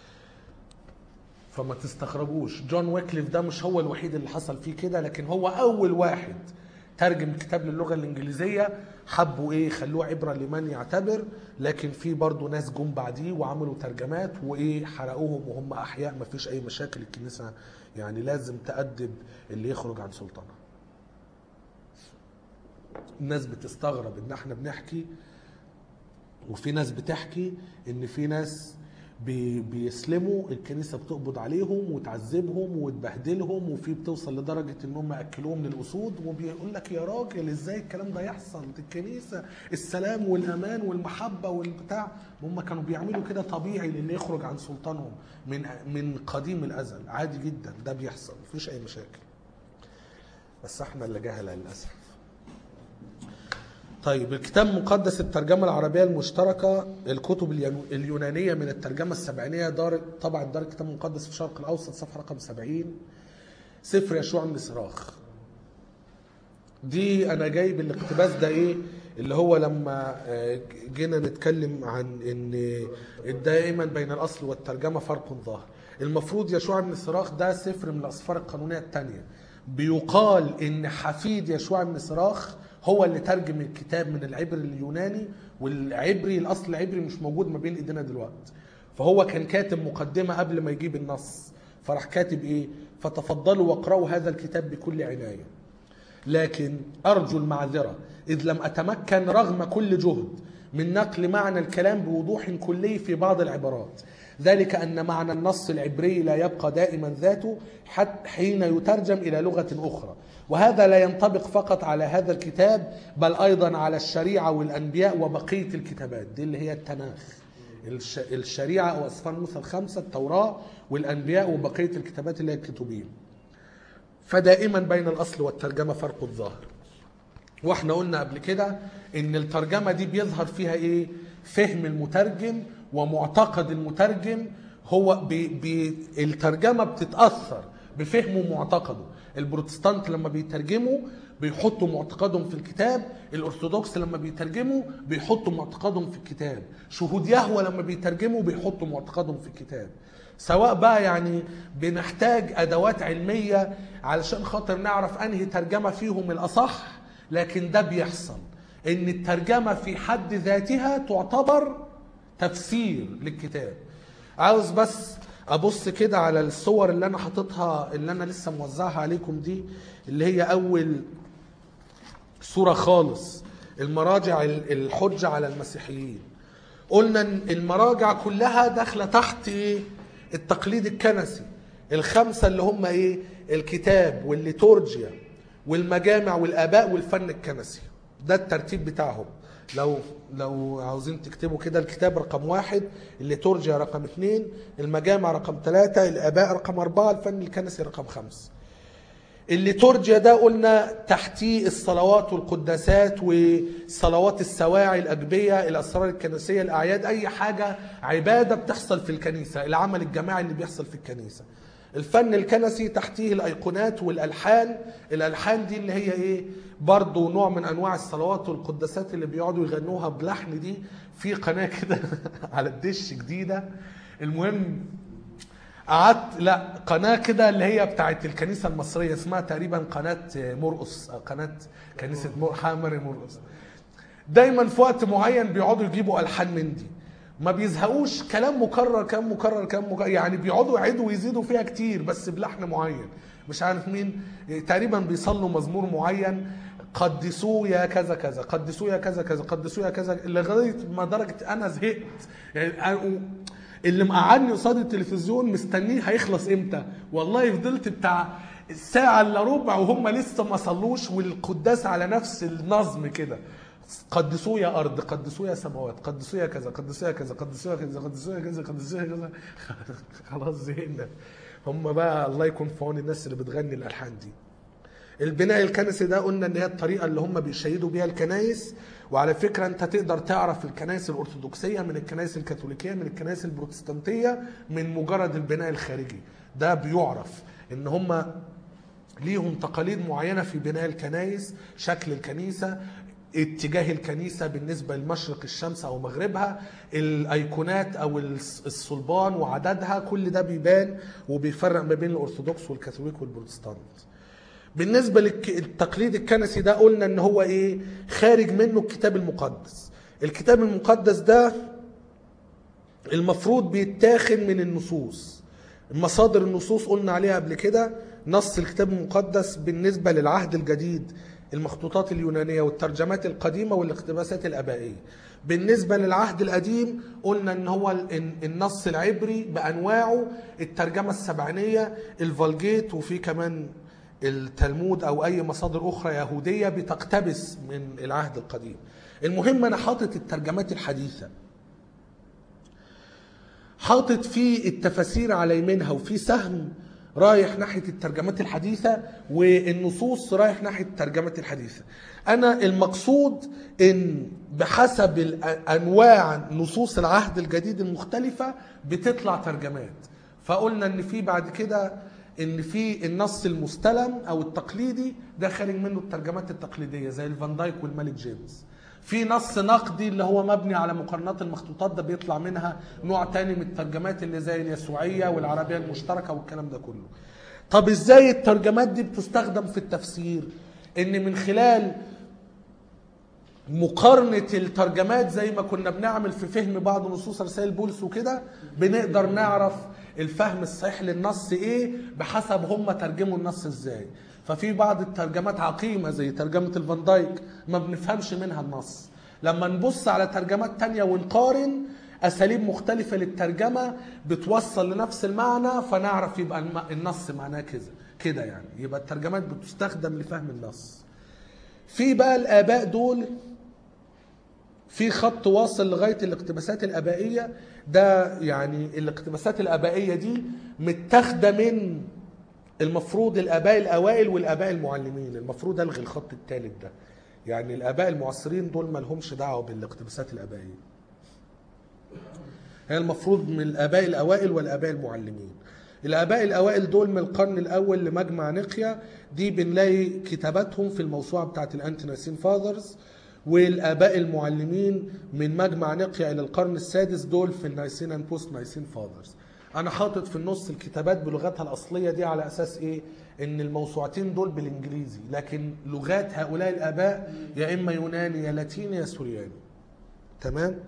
فما تستغربوش جون ويكليف ده مش هو الوحيد اللي حصل فيه كده لكن هو اول واحد ترجم الكتاب للغه الانجليزيه حبوا ايه خلوه عبره لمن يعتبر لكن في برضه ناس جم بعديه وعملوا ترجمات وايه حرقوهم وهم احياء ما فيش اي مشاكل الكنيسه يعني لازم تأدب اللي يخرج عن سلطانها الناس بتستغرب ان احنا بنحكي وفي ناس بتحكي ان في ناس بي بيسلموا الكنيسه بتقبض عليهم وتعذبهم وتبهدلهم وفي بتوصل لدرجه ان هم اكلوهم للاسود وبيقول لك يا راجل ازاي الكلام ده يحصل دي الكنيسه السلام والامان والمحبه والبتاع هم كانوا بيعملوا كده طبيعي للي يخرج عن سلطانهم من من قديم الازل عادي جدا ده بيحصل مفيش اي مشاكل بس احنا اللي جهله للاسف طيب الكتاب المقدس الترجمة العربية المشتركة الكتب اليونو- اليونانية من الترجمة السبعينية دار طبعا دار الكتاب المقدس في الشرق الأوسط صفحة رقم 70 سفر يشوع من صراخ دي أنا جايب الاقتباس ده إيه اللي هو لما آه، جينا نتكلم عن ان دائما بين الاصل والترجمه فرق ظاهر المفروض يشوع بن صراخ ده سفر من الاسفار القانونيه الثانيه بيقال ان حفيد يشوع بن صراخ هو اللي ترجم الكتاب من العبري لليوناني والعبري الاصل العبري مش موجود ما بين ايدينا دلوقتي فهو كان كاتب مقدمه قبل ما يجيب النص فراح كاتب ايه فتفضلوا واقرأوا هذا الكتاب بكل عنايه لكن أرجو المعذرة إذ لم أتمكن رغم كل جهد من نقل معنى الكلام بوضوح كلي في بعض العبارات ذلك أن معنى النص العبري لا يبقى دائما ذاته حتى حين يترجم إلى لغة أخرى وهذا لا ينطبق فقط على هذا الكتاب بل أيضا على الشريعة والأنبياء وبقية الكتابات دي اللي هي التناخ الش- الشريعة أو أسفار موسى الخمسة التوراة والأنبياء وبقية الكتابات اللي هي الكتبين فدائما بين الاصل والترجمه فرق الظاهر واحنا قلنا قبل كده ان الترجمه دي بيظهر فيها ايه فهم المترجم ومعتقد المترجم هو بي بي الترجمه بتتاثر بفهمه ومعتقده البروتستانت لما بيترجموا بيحطوا معتقدهم في الكتاب الارثوذكس لما بيترجموا بيحطوا معتقدهم في الكتاب شهود يهوى لما بيترجموا بيحطوا معتقدهم في الكتاب سواء بقى يعني بنحتاج ادوات علميه علشان خاطر نعرف انهي ترجمه فيهم الاصح لكن ده بيحصل ان الترجمه في حد ذاتها تعتبر تفسير للكتاب عاوز بس ابص كده على الصور اللي انا حاططها اللي انا لسه موزعها عليكم دي اللي هي اول صوره خالص المراجع ال- الحجه على المسيحيين قلنا ان المراجع كلها داخله تحت ايه التقليد الكنسي الخمسه اللي هم ايه الكتاب والليتورجيا والمجامع والاباء والفن الكنسي ده الترتيب بتاعهم لو لو عاوزين تكتبوا كده الكتاب رقم واحد الليتورجيا رقم اثنين المجامع رقم ثلاثة الآباء رقم أربعة الفن الكنسي رقم خمس الليتورجيا ده قلنا تحتيه الصلوات والقداسات وصلوات السواعي الأجبية الأسرار الكنسية الأعياد أي حاجة عبادة بتحصل في الكنيسة العمل الجماعي اللي بيحصل في الكنيسة الفن الكنسي تحتيه الأيقونات والألحان الألحان دي اللي هي إيه برضو نوع من أنواع الصلوات والقداسات اللي بيقعدوا يغنوها بلحن دي في قناة كده على الدش جديدة المهم قعدت لا قناه كده اللي هي بتاعت الكنيسه المصريه اسمها تقريبا قناه مرقص أو قناه كنيسه مر- حامر مرقص دايما في وقت معين بيقعدوا يجيبوا الحان من دي ما بيزهقوش كلام مكرر كلام مكرر كلام مكرر يعني بيقعدوا يعيدوا ويزيدوا فيها كتير بس بلحن معين مش عارف مين تقريبا بيصلوا مزمور معين قدسوه يا كذا كذا قدسوه يا كذا كذا قدسوه يا كذا لغايه ما درجه انا زهقت يعني أنا- اللي مقعدني قصاد التلفزيون مستنيه هيخلص امتى والله فضلت بتاع ساعة الا ربع وهم لسه ما صلوش والقداس على نفس النظم كده قدسوه يا ارض قدسوه يا سماوات قدسوه يا كذا قدسوه يا كذا قدسوه يا كذا قدسوه يا كذا قدسوه يا كذا خلاص زهقنا هم بقى الله يكون في عون الناس اللي بتغني الالحان دي البناء الكنسي ده قلنا ان هي الطريقه اللي هم بيشيدوا بيها الكنايس وعلى فكره انت تقدر تعرف الكنائس الارثوذكسيه من الكنائس الكاثوليكيه من الكنائس البروتستانتيه من مجرد البناء الخارجي ده بيعرف ان هم ليهم تقاليد معينه في بناء الكنائس شكل الكنيسه اتجاه الكنيسه بالنسبه لمشرق الشمس او مغربها الايقونات او الص- الصلبان وعددها كل ده بيبان وبيفرق ما بين الارثوذكس والكاثوليك والبروتستانت بالنسبه للتقليد الكنسي ده قلنا ان هو ايه خارج منه الكتاب المقدس الكتاب المقدس ده المفروض بيتاخد من النصوص مصادر النصوص قلنا عليها قبل كده نص الكتاب المقدس بالنسبة للعهد الجديد المخطوطات اليونانية والترجمات القديمة والاقتباسات الآبائية بالنسبة للعهد القديم قلنا ان هو ال- إن- النص العبري بأنواعه الترجمة السبعينية الفالجيت وفي كمان التلمود او اي مصادر اخرى يهودية بتقتبس من العهد القديم المهم انا حاطط الترجمات الحديثة حاطط فيه التفاسير على يمينها وفي سهم رايح ناحية الترجمات الحديثة والنصوص رايح ناحية الترجمات الحديثة أنا المقصود إن بحسب الأ- أنواع نصوص العهد الجديد المختلفة بتطلع ترجمات فقلنا إن في بعد كده إن في النص المستلم أو التقليدي ده خارج منه الترجمات التقليدية زي الفان دايك والملك جيمس في نص نقدي اللي هو مبني على مقارنات المخطوطات ده بيطلع منها نوع تاني من الترجمات اللي زي اليسوعية والعربية المشتركة والكلام ده كله طب ازاي الترجمات دي بتستخدم في التفسير ان من خلال مقارنة الترجمات زي ما كنا بنعمل في فهم بعض نصوص رسائل بولس وكده بنقدر نعرف الفهم الصحيح للنص ايه بحسب هم ترجموا النص ازاي ففي بعض الترجمات عقيمة زي ترجمة الفان دايك ما بنفهمش منها النص لما نبص على ترجمات تانية ونقارن أساليب مختلفة للترجمة بتوصل لنفس المعنى فنعرف يبقى الم- النص معناه كذا كده يعني يبقى الترجمات بتستخدم لفهم النص في بقى الآباء دول في خط واصل لغايه الاقتباسات الابائيه ده يعني الاقتباسات الابائيه دي متاخده من المفروض الاباء الاوائل والاباء المعلمين المفروض الغي الخط الثالث ده يعني الاباء المعاصرين دول ما لهمش دعوه بالاقتباسات الابائيه هي المفروض من الاباء الاوائل والاباء المعلمين الاباء الاوائل دول من القرن الاول لمجمع نقيا دي بنلاقي كتاباتهم في الموسوعه بتاعت الانتناسين فاذرز والاباء المعلمين من مجمع نقيا الى القرن السادس دول في النايسين اند بوست نايسين فاذرز انا حاطط في النص الكتابات بلغتها الاصليه دي على اساس ايه ان الموسوعتين دول بالانجليزي لكن لغات هؤلاء الاباء يا اما يوناني يا لاتيني يا سورياني تمام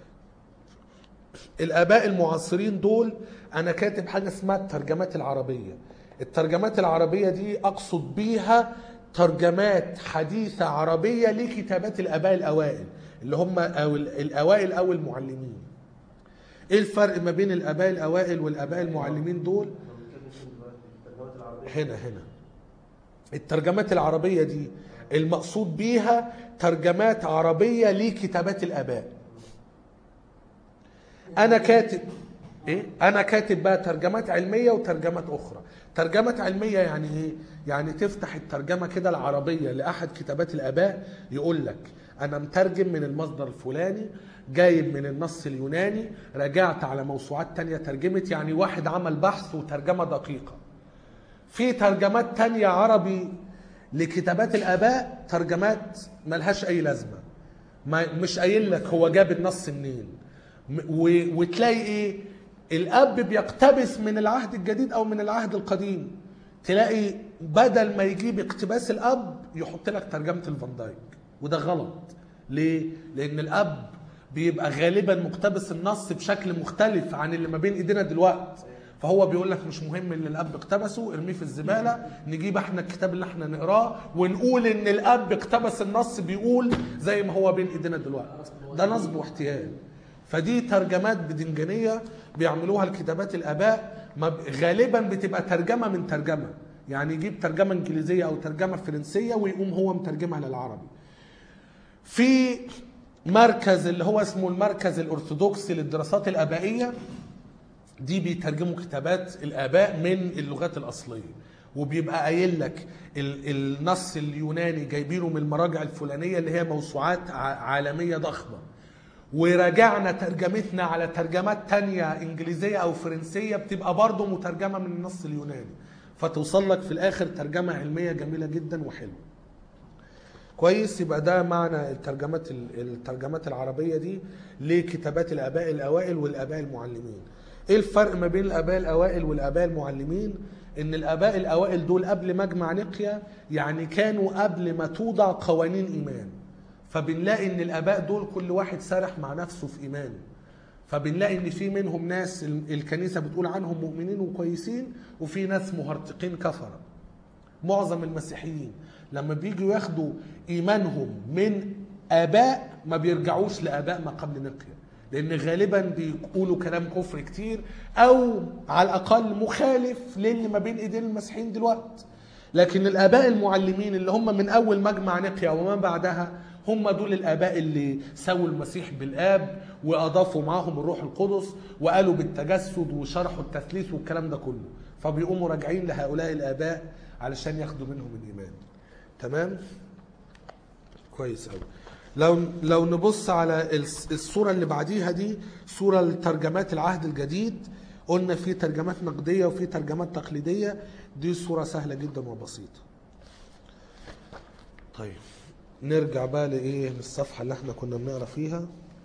الاباء المعاصرين دول انا كاتب حاجه اسمها الترجمات العربيه الترجمات العربيه دي اقصد بيها ترجمات حديثه عربيه لكتابات الاباء الاوائل اللي هم أو الاوائل او المعلمين ايه الفرق ما بين الاباء الاوائل والاباء المعلمين دول احنا بنتكلم فين دلوقتي الترجمات العربيه هنا هنا الترجمات العربية دي المقصود بيها ترجمات عربية لكتابات الآباء أنا كاتب إيه؟ أنا كاتب بقى ترجمات علمية وترجمات أخرى ترجمة علمية يعني إيه؟ يعني تفتح الترجمة كده العربية لأحد كتابات الآباء يقول لك أنا مترجم من المصدر الفلاني جايب من النص اليوناني رجعت على موسوعات تانية ترجمت يعني واحد عمل بحث وترجمة دقيقة في ترجمات تانية عربي لكتابات الآباء ترجمات ملهاش أي لازمة ما مش قايل لك هو جاب النص منين م- و- وتلاقي إيه الأب بيقتبس من العهد الجديد أو من العهد القديم تلاقي بدل ما يجيب اقتباس الأب يحط لك ترجمة الفان دايك وده غلط ليه؟ لأن الأب بيبقى غالبا مقتبس النص بشكل مختلف عن اللي ما بين ايدينا دلوقتي فهو بيقول لك مش مهم اللي الاب اقتبسه ارميه في الزباله نجيب احنا الكتاب اللي احنا نقراه ونقول ان الاب اقتبس النص بيقول زي ما هو بين ايدينا دلوقتي ده نصب واحتيال فدي ترجمات بدنجانيه بيعملوها الكتابات الاباء ما ب- غالبا بتبقى ترجمه من ترجمه يعني يجيب ترجمه انجليزيه او ترجمه فرنسيه ويقوم هو مترجمها للعربي في مركز اللي هو اسمه المركز الارثوذكسي للدراسات الابائيه دي بيترجموا كتابات الاباء من اللغات الاصليه وبيبقى قايل لك ال- النص اليوناني جايبينه من المراجع الفلانيه اللي هي موسوعات ع- عالميه ضخمه وراجعنا ترجمتنا على ترجمات تانية انجليزيه او فرنسيه بتبقى برضه مترجمه من النص اليوناني فتوصل لك في الاخر ترجمه علميه جميله جدا وحلوه كويس يبقى ده معنى الترجمات الترجمات العربيه دي لكتابات الاباء الاوائل والاباء المعلمين ايه الفرق ما بين الاباء الاوائل والاباء المعلمين ان الاباء الاوائل دول قبل مجمع نقيا يعني كانوا قبل ما توضع قوانين ايمان فبنلاقي ان الاباء دول كل واحد سارح مع نفسه في ايمانه فبنلاقي ان في منهم ناس الكنيسه بتقول عنهم مؤمنين وكويسين وفي ناس مهرطقين كفره معظم المسيحيين لما بيجوا ياخدوا ايمانهم من اباء ما بيرجعوش لاباء ما قبل نقيا لان غالبا بيقولوا كلام كفر كتير او على الاقل مخالف للي ما بين ايدين المسيحيين دلوقتي لكن الاباء المعلمين اللي هم من اول مجمع نقيا وما بعدها هم دول الاباء اللي سووا المسيح بالاب واضافوا معاهم الروح القدس وقالوا بالتجسد وشرحوا التثليث والكلام ده كله فبيقوموا راجعين لهؤلاء الاباء علشان ياخدوا منهم الايمان تمام كويس قوي لو لو نبص على الس- الصوره اللي بعديها دي صوره لترجمات العهد الجديد قلنا في ترجمات نقديه وفي ترجمات تقليديه دي صوره سهله جدا وبسيطه طيب نرجع بقى لايه للصفحه اللي احنا كنا بنقرا فيها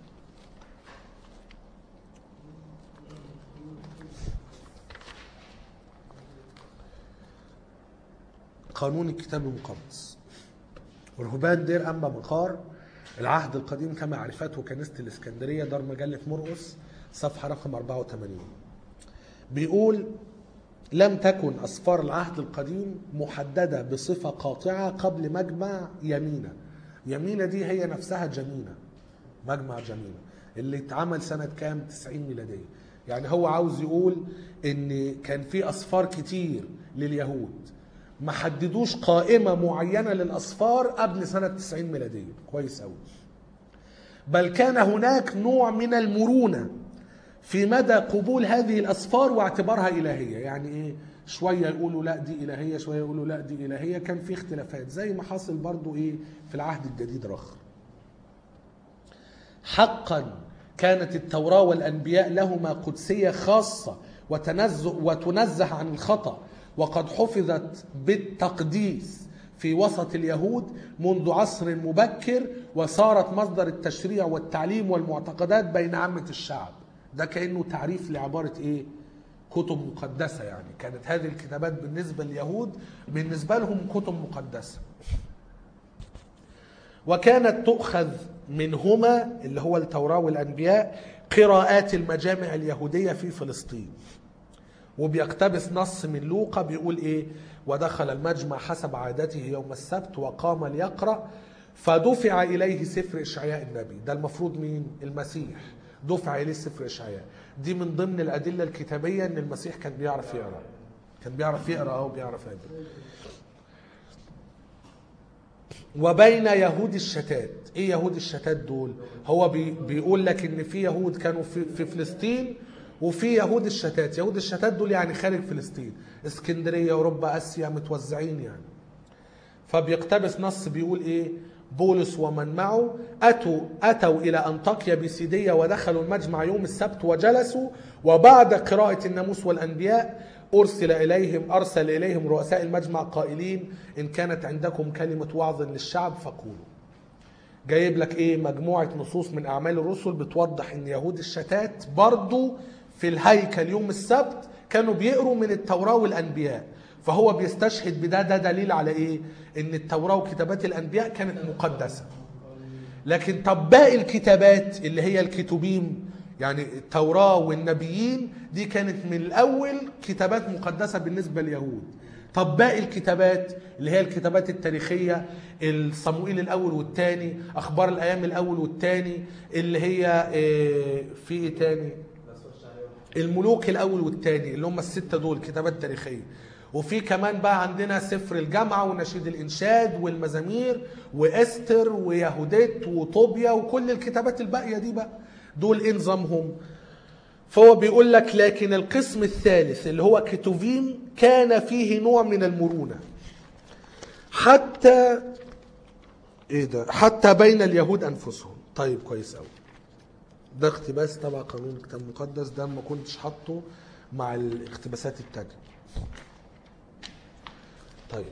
قانون الكتاب المقدس رهبان دير أنبا مقار العهد القديم كما عرفته كنيسة الإسكندرية دار مجلة مرقس صفحة رقم 84 بيقول لم تكن أسفار العهد القديم محددة بصفة قاطعة قبل مجمع يمينة يمينة دي هي نفسها جمينة مجمع جمينة اللي اتعمل سنة كام 90 ميلادية يعني هو عاوز يقول ان كان في أسفار كتير لليهود ما حددوش قائمة معينة للأسفار قبل سنة 90 ميلادية كويس أوي بل كان هناك نوع من المرونة في مدى قبول هذه الأسفار واعتبارها إلهية يعني إيه شوية يقولوا لا دي إلهية شوية يقولوا لا دي إلهية كان في اختلافات زي ما حصل برضو إيه في العهد الجديد رخر حقا كانت التوراة والأنبياء لهما قدسية خاصة وتنزه وتنزه عن الخطأ وقد حفظت بالتقديس في وسط اليهود منذ عصر مبكر وصارت مصدر التشريع والتعليم والمعتقدات بين عامة الشعب ده كأنه تعريف لعبارة إيه كتب مقدسة يعني كانت هذه الكتابات بالنسبة لليهود بالنسبة لهم كتب مقدسة وكانت تؤخذ منهما اللي هو التوراة والأنبياء قراءات المجامع اليهودية في فلسطين وبيقتبس نص من لوقا بيقول ايه ودخل المجمع حسب عادته يوم السبت وقام ليقرأ فدفع إليه سفر إشعياء النبي ده المفروض مين المسيح دفع إليه سفر إشعياء دي من ضمن الأدلة الكتابية إن المسيح كان بيعرف يقرأ كان بيعرف يقرأ أو بيعرف يقرأ وبين يهود الشتات ايه يهود الشتات دول هو بي بيقول لك ان في يهود كانوا في, في فلسطين وفي يهود الشتات يهود الشتات دول يعني خارج فلسطين اسكندريه اوروبا اسيا متوزعين يعني فبيقتبس نص بيقول ايه بولس ومن معه أتوا, أتوا إلى أنطاكيا بسيدية ودخلوا المجمع يوم السبت وجلسوا وبعد قراءة الناموس والأنبياء أرسل إليهم أرسل إليهم رؤساء المجمع قائلين إن كانت عندكم كلمة وعظ للشعب فقولوا جايب لك إيه مجموعة نصوص من أعمال الرسل بتوضح إن يهود الشتات برضو في الهيكل يوم السبت كانوا بيقروا من التوراة والأنبياء فهو بيستشهد بده ده دليل على إيه إن التوراة وكتابات الأنبياء كانت مقدسة لكن طب باقي الكتابات اللي هي الكتبين يعني التوراة والنبيين دي كانت من الأول كتابات مقدسة بالنسبة لليهود طب باقي الكتابات اللي هي الكتابات التاريخية الصموئيل الأول والثاني أخبار الأيام الأول والثاني اللي هي آه، في إيه تاني الملوك الأول والثاني اللي هم الستة دول كتابات تاريخية وفي كمان بقى عندنا سفر الجامعة ونشيد الإنشاد والمزامير وإستر ويهوديت وطوبيا وكل الكتابات الباقية دي بقى دول إيه نظامهم فهو بيقول لك لكن القسم الثالث اللي هو كتوفيم كان فيه نوع من المرونة حتى ايه ده حتى بين اليهود انفسهم طيب كويس قوي ده اقتباس تبع قانون الكتاب المقدس ده ما كنتش حاطه مع الاقتباسات التانية طيب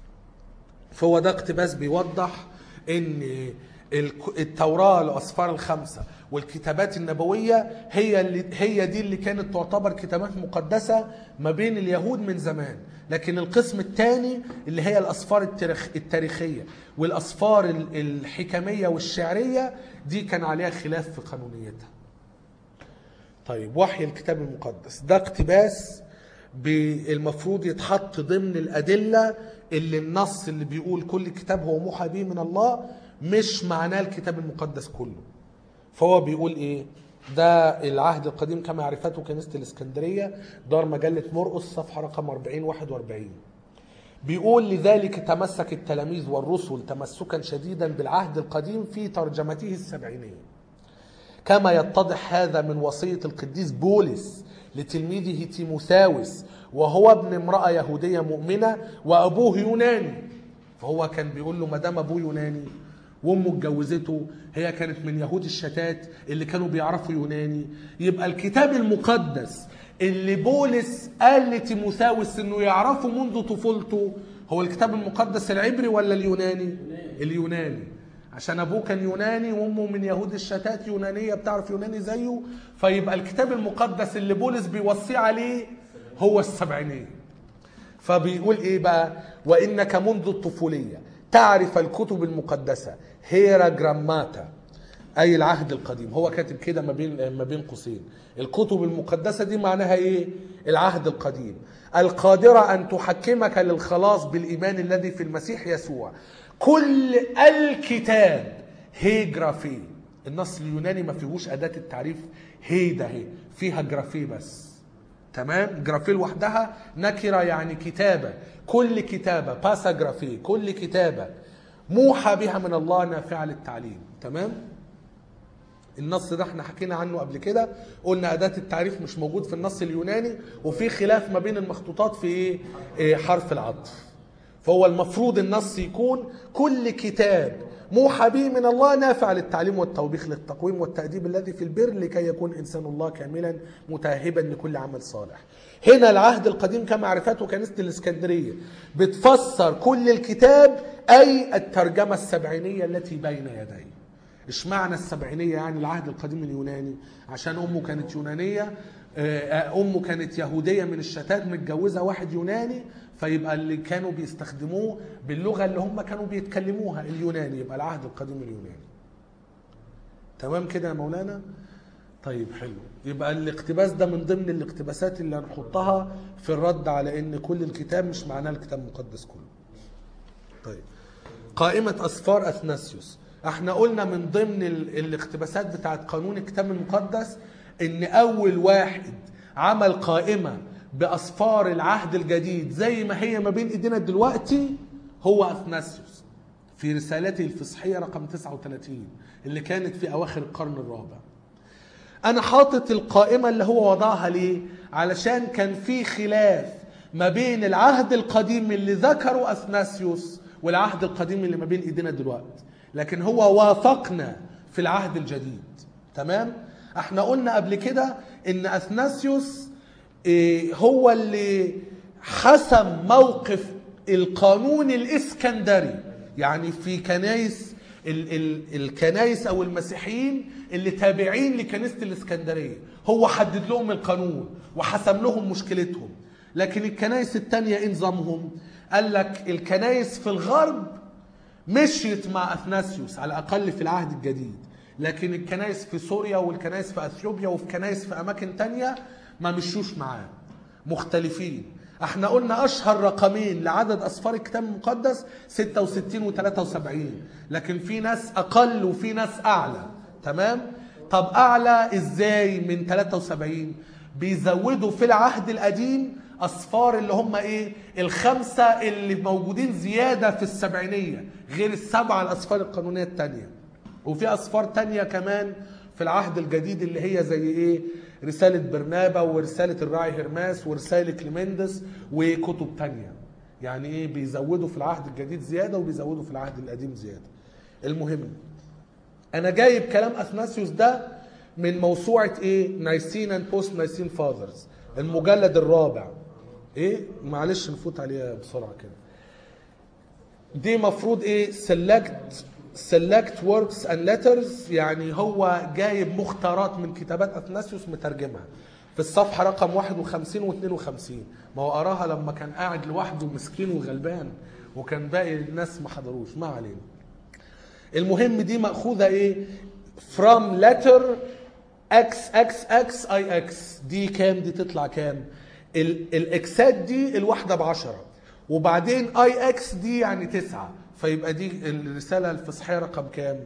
فهو ده اقتباس بيوضح ان الك- التوراة الأسفار الخمسة والكتابات النبوية هي اللي هي دي اللي كانت تعتبر كتابات مقدسة ما بين اليهود من زمان لكن القسم الثاني اللي هي الأسفار التاريخ التاريخية والأسفار ال- الحكمية والشعرية دي كان عليها خلاف في قانونيتها طيب وحي الكتاب المقدس ده اقتباس ب- المفروض يتحط ضمن الأدلة اللي النص اللي بيقول كل كتاب هو موحى به من الله مش معناه الكتاب المقدس كله فهو بيقول ايه ده العهد القديم كما عرفته كنيسة الإسكندرية دار مجلة مرقس صفحة رقم 40 41 بيقول لذلك تمسك التلاميذ والرسل تمسكا شديدا بالعهد القديم في ترجمته السبعينيه كما يتضح هذا من وصية القديس بولس لتلميذه تيموثاوس وهو ابن امرأة يهودية مؤمنة وأبوه يوناني فهو كان بيقول له ما دام أبوه يوناني وأمه اتجوزته هي كانت من يهود الشتات اللي كانوا بيعرفوا يوناني يبقى الكتاب المقدس اللي بولس قال لتيموثاوس انه يعرفه منذ طفولته هو الكتاب المقدس العبري ولا اليوناني؟ اليوناني عشان ابوه كان يوناني وامه من يهود الشتات يونانيه بتعرف يوناني زيه فيبقى الكتاب المقدس اللي بولس بيوصي عليه هو السبعينيه فبيقول ايه بقى وانك منذ الطفوليه تعرف الكتب المقدسه هيرا جراماتا اي العهد القديم هو كاتب كده ما بين ما بين قوسين الكتب المقدسه دي معناها ايه العهد القديم القادره ان تحكمك للخلاص بالايمان الذي في المسيح يسوع كل الكتاب هيجرافي النص اليوناني ما فيهوش اداه التعريف هي ده هي فيها جرافي بس تمام جرافي لوحدها نكره يعني كتابه كل كتابه باساجرافي كل كتابه موحى بها من الله نافعه للتعليم تمام النص ده احنا حكينا عنه قبل كده قلنا اداه التعريف مش موجود في النص اليوناني وفي خلاف ما بين المخطوطات في ايه, إيه حرف العطف فهو المفروض النص يكون كل كتاب موحى به من الله نافع للتعليم والتوبيخ للتقويم والتأديب الذي في البر لكي يكون إنسان الله كاملا متاهبا لكل عمل صالح هنا العهد القديم كما عرفته كنيسة الإسكندرية بتفسر كل الكتاب أي الترجمة السبعينية التي بين يديه اشمعنى السبعينية يعني العهد القديم اليوناني عشان أمه كانت يونانية آه، امه كانت يهوديه من الشتات متجوزه واحد يوناني فيبقى اللي كانوا بيستخدموه باللغه اللي هم كانوا بيتكلموها اليوناني يبقى العهد القديم اليوناني تمام كده يا مولانا طيب حلو يبقى الاقتباس ده من ضمن الاقتباسات اللي هنحطها في الرد على ان كل الكتاب مش معناه الكتاب المقدس كله طيب قائمة أسفار أثناسيوس احنا قلنا من ضمن ال- الاقتباسات بتاعت قانون الكتاب المقدس ان اول واحد عمل قائمة بأسفار العهد الجديد زي ما هي ما بين ايدينا دلوقتي هو أثناسيوس في رسالته الفصحية رقم 39 اللي كانت في أواخر القرن الرابع انا حاطط القائمه اللي هو وضعها ليه علشان كان في خلاف ما بين العهد القديم اللي ذكره اثناسيوس والعهد القديم اللي ما بين ايدينا دلوقتي لكن هو وافقنا في العهد الجديد تمام احنا قلنا قبل كده ان اثناسيوس إيه، هو اللي حسم موقف القانون الاسكندري يعني في كنايس ال ال الكنايس او المسيحيين اللي تابعين لكنيسه الاسكندريه هو حدد لهم القانون وحسم لهم مشكلتهم لكن الكنايس التانية ايه نظامهم قال لك الكنايس في الغرب مشيت مع اثناسيوس على الاقل في العهد الجديد لكن الكنايس في سوريا والكنايس في اثيوبيا وفي كنايس في اماكن تانية ما مشوش معاه مختلفين احنا قلنا اشهر رقمين لعدد اسفار الكتاب المقدس 66 و 73 لكن في ناس اقل وفي ناس اعلى تمام طب اعلى ازاي من 73 بيزودوا في العهد القديم اصفار اللي هم ايه الخمسه اللي موجودين زياده في السبعينيه غير السبعه الاصفار القانونيه الثانيه وفي اصفار تانية كمان في العهد الجديد اللي هي زي ايه رسالة برنابا ورسالة الراعي هرماس ورسالة كليمندس وكتب تانية يعني ايه بيزودوا في العهد الجديد زيادة وبيزودوا في العهد القديم زيادة المهم انا جايب كلام اثناسيوس ده من موسوعة ايه نايسين اند بوست نايسين فاذرز المجلد الرابع ايه معلش نفوت عليها بسرعة كده دي مفروض ايه select select works and letters يعني هو جايب مختارات من كتابات اثناسيوس مترجمها في الصفحة رقم 51 و 52 ما هو قراها لما كان قاعد لوحده مسكين وغلبان وكان باقي الناس ما حضروش ما علينا المهم دي مأخوذة ايه from letter x x x i x دي كام دي تطلع كام ال- الاكسات دي الواحدة بعشرة وبعدين اي اكس دي يعني تسعة فيبقى دي الرسالة الفصحية رقم كام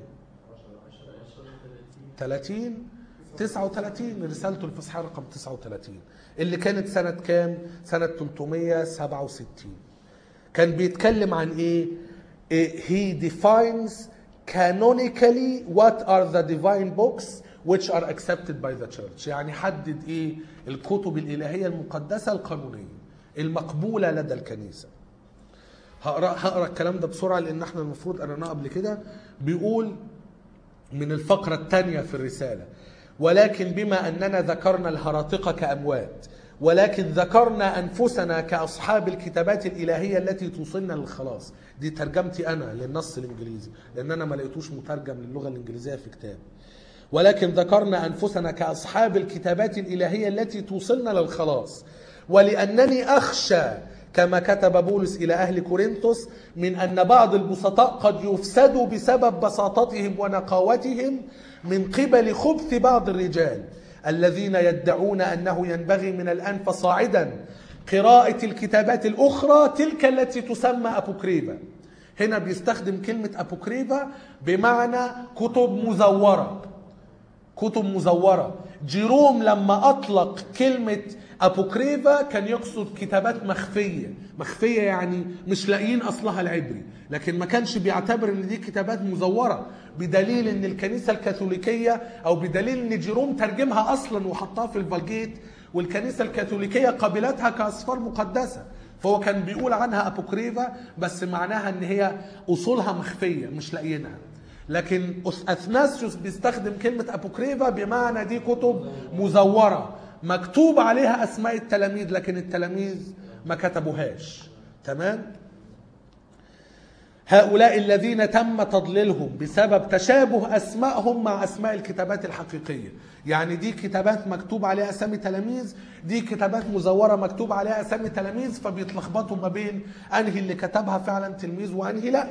30 39 رسالته الفصحى رقم 39 اللي كانت سنة كام؟ سنة 367 كان بيتكلم عن ايه؟ إيه، he defines canonically what are the divine books which are accepted by the church يعني حدد ايه الكتب الإلهية المقدسة القانونية المقبولة لدى الكنيسة هقرا هقرا الكلام ده بسرعه لان احنا المفروض قريناه قبل كده بيقول من الفقره الثانيه في الرساله ولكن بما اننا ذكرنا الهراطقه كاموات ولكن ذكرنا انفسنا كاصحاب الكتابات الالهيه التي توصلنا للخلاص دي ترجمتي انا للنص الانجليزي لان انا ما لقيتوش مترجم للغه الانجليزيه في كتاب ولكن ذكرنا انفسنا كاصحاب الكتابات الالهيه التي توصلنا للخلاص ولانني اخشى كما كتب بولس الى اهل كورنثوس من ان بعض البسطاء قد يفسدوا بسبب بساطتهم ونقاوتهم من قبل خبث بعض الرجال الذين يدعون انه ينبغي من الان فصاعدا قراءه الكتابات الاخرى تلك التي تسمى ابوكريفا هنا بيستخدم كلمه ابوكريفا بمعنى كتب مزوره كتب مزورة جيروم لما أطلق كلمة أبوكريفا كان يقصد كتابات مخفية مخفية يعني مش لاقيين أصلها العبري لكن ما كانش بيعتبر ان دي كتابات مزورة بدليل ان الكنيسة الكاثوليكية او بدليل ان جيروم ترجمها اصلا وحطها في الفالجيت والكنيسة الكاثوليكية قبلتها كأسفار مقدسة فهو كان بيقول عنها أبوكريفا بس معناها ان هي أصولها مخفية مش لاقيينها لكن اثناسيوس بيستخدم كلمه ابوكريفا بمعنى دي كتب مزوره مكتوب عليها اسماء التلاميذ لكن التلاميذ ما كتبوهاش تمام هؤلاء الذين تم تضليلهم بسبب تشابه اسمائهم مع اسماء الكتابات الحقيقيه يعني دي كتابات مكتوب عليها اسامي تلاميذ دي كتابات مزوره مكتوب عليها اسامي تلاميذ فبيتلخبطوا ما بين انهي اللي كتبها فعلا تلميذ وانهي لا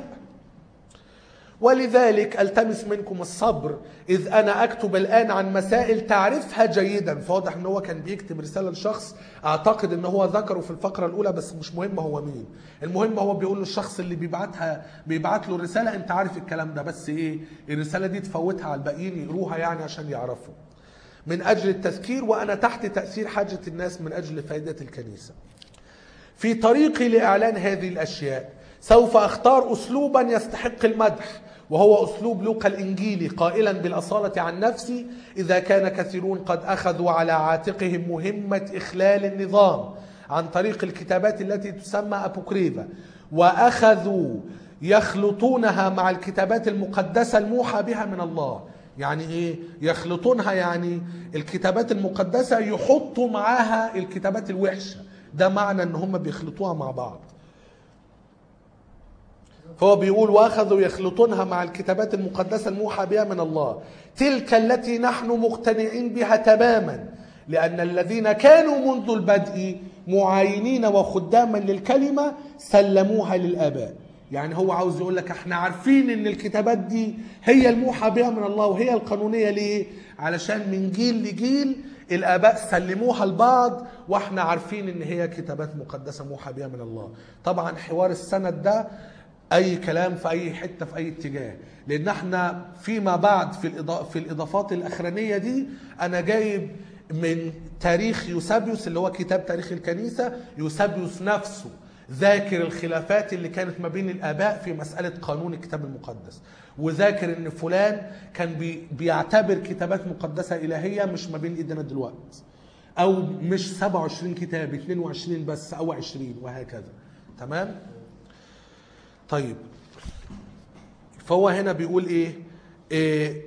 ولذلك التمس منكم الصبر اذ انا اكتب الان عن مسائل تعرفها جيدا فواضح ان هو كان بيكتب رساله لشخص اعتقد ان هو ذكره في الفقره الاولى بس مش مهم هو مين المهم هو بيقول للشخص اللي بيبعتها بيبعت له الرساله انت عارف الكلام ده بس ايه الرساله دي تفوتها على الباقيين يقروها يعني عشان يعرفوا من اجل التذكير وانا تحت تاثير حاجه الناس من اجل فائده الكنيسه في طريقي لاعلان هذه الاشياء سوف اختار اسلوبا يستحق المدح وهو اسلوب لوقا الانجيلي قائلا بالاصاله عن نفسي اذا كان كثيرون قد اخذوا على عاتقهم مهمه اخلال النظام عن طريق الكتابات التي تسمى ابوكريفا واخذوا يخلطونها مع الكتابات المقدسه الموحى بها من الله يعني ايه يخلطونها يعني الكتابات المقدسه يحطوا معاها الكتابات الوحشه ده معنى ان هم بيخلطوها مع بعض فهو بيقول واخذوا يخلطونها مع الكتابات المقدسه الموحى بها من الله تلك التي نحن مقتنعين بها تماما لان الذين كانوا منذ البدء معاينين وخداما للكلمه سلموها للاباء يعني هو عاوز يقول لك احنا عارفين ان الكتابات دي هي الموحى بها من الله وهي القانونيه ليه علشان من جيل لجيل الاباء سلموها لبعض واحنا عارفين ان هي كتابات مقدسه موحى بها من الله طبعا حوار السند ده اي كلام في اي حته في اي اتجاه لان احنا فيما بعد في الإضاء في الاضافات الاخرانيه دي انا جايب من تاريخ يوسابيوس اللي هو كتاب تاريخ الكنيسه يوسابيوس نفسه ذاكر الخلافات اللي كانت ما بين الاباء في مساله قانون الكتاب المقدس وذاكر ان فلان كان بي بيعتبر كتابات مقدسه الهيه مش ما بين ايدينا دلوقتي او مش 27 كتاب 22 بس او 20 وهكذا تمام طيب فهو هنا بيقول ايه, إيه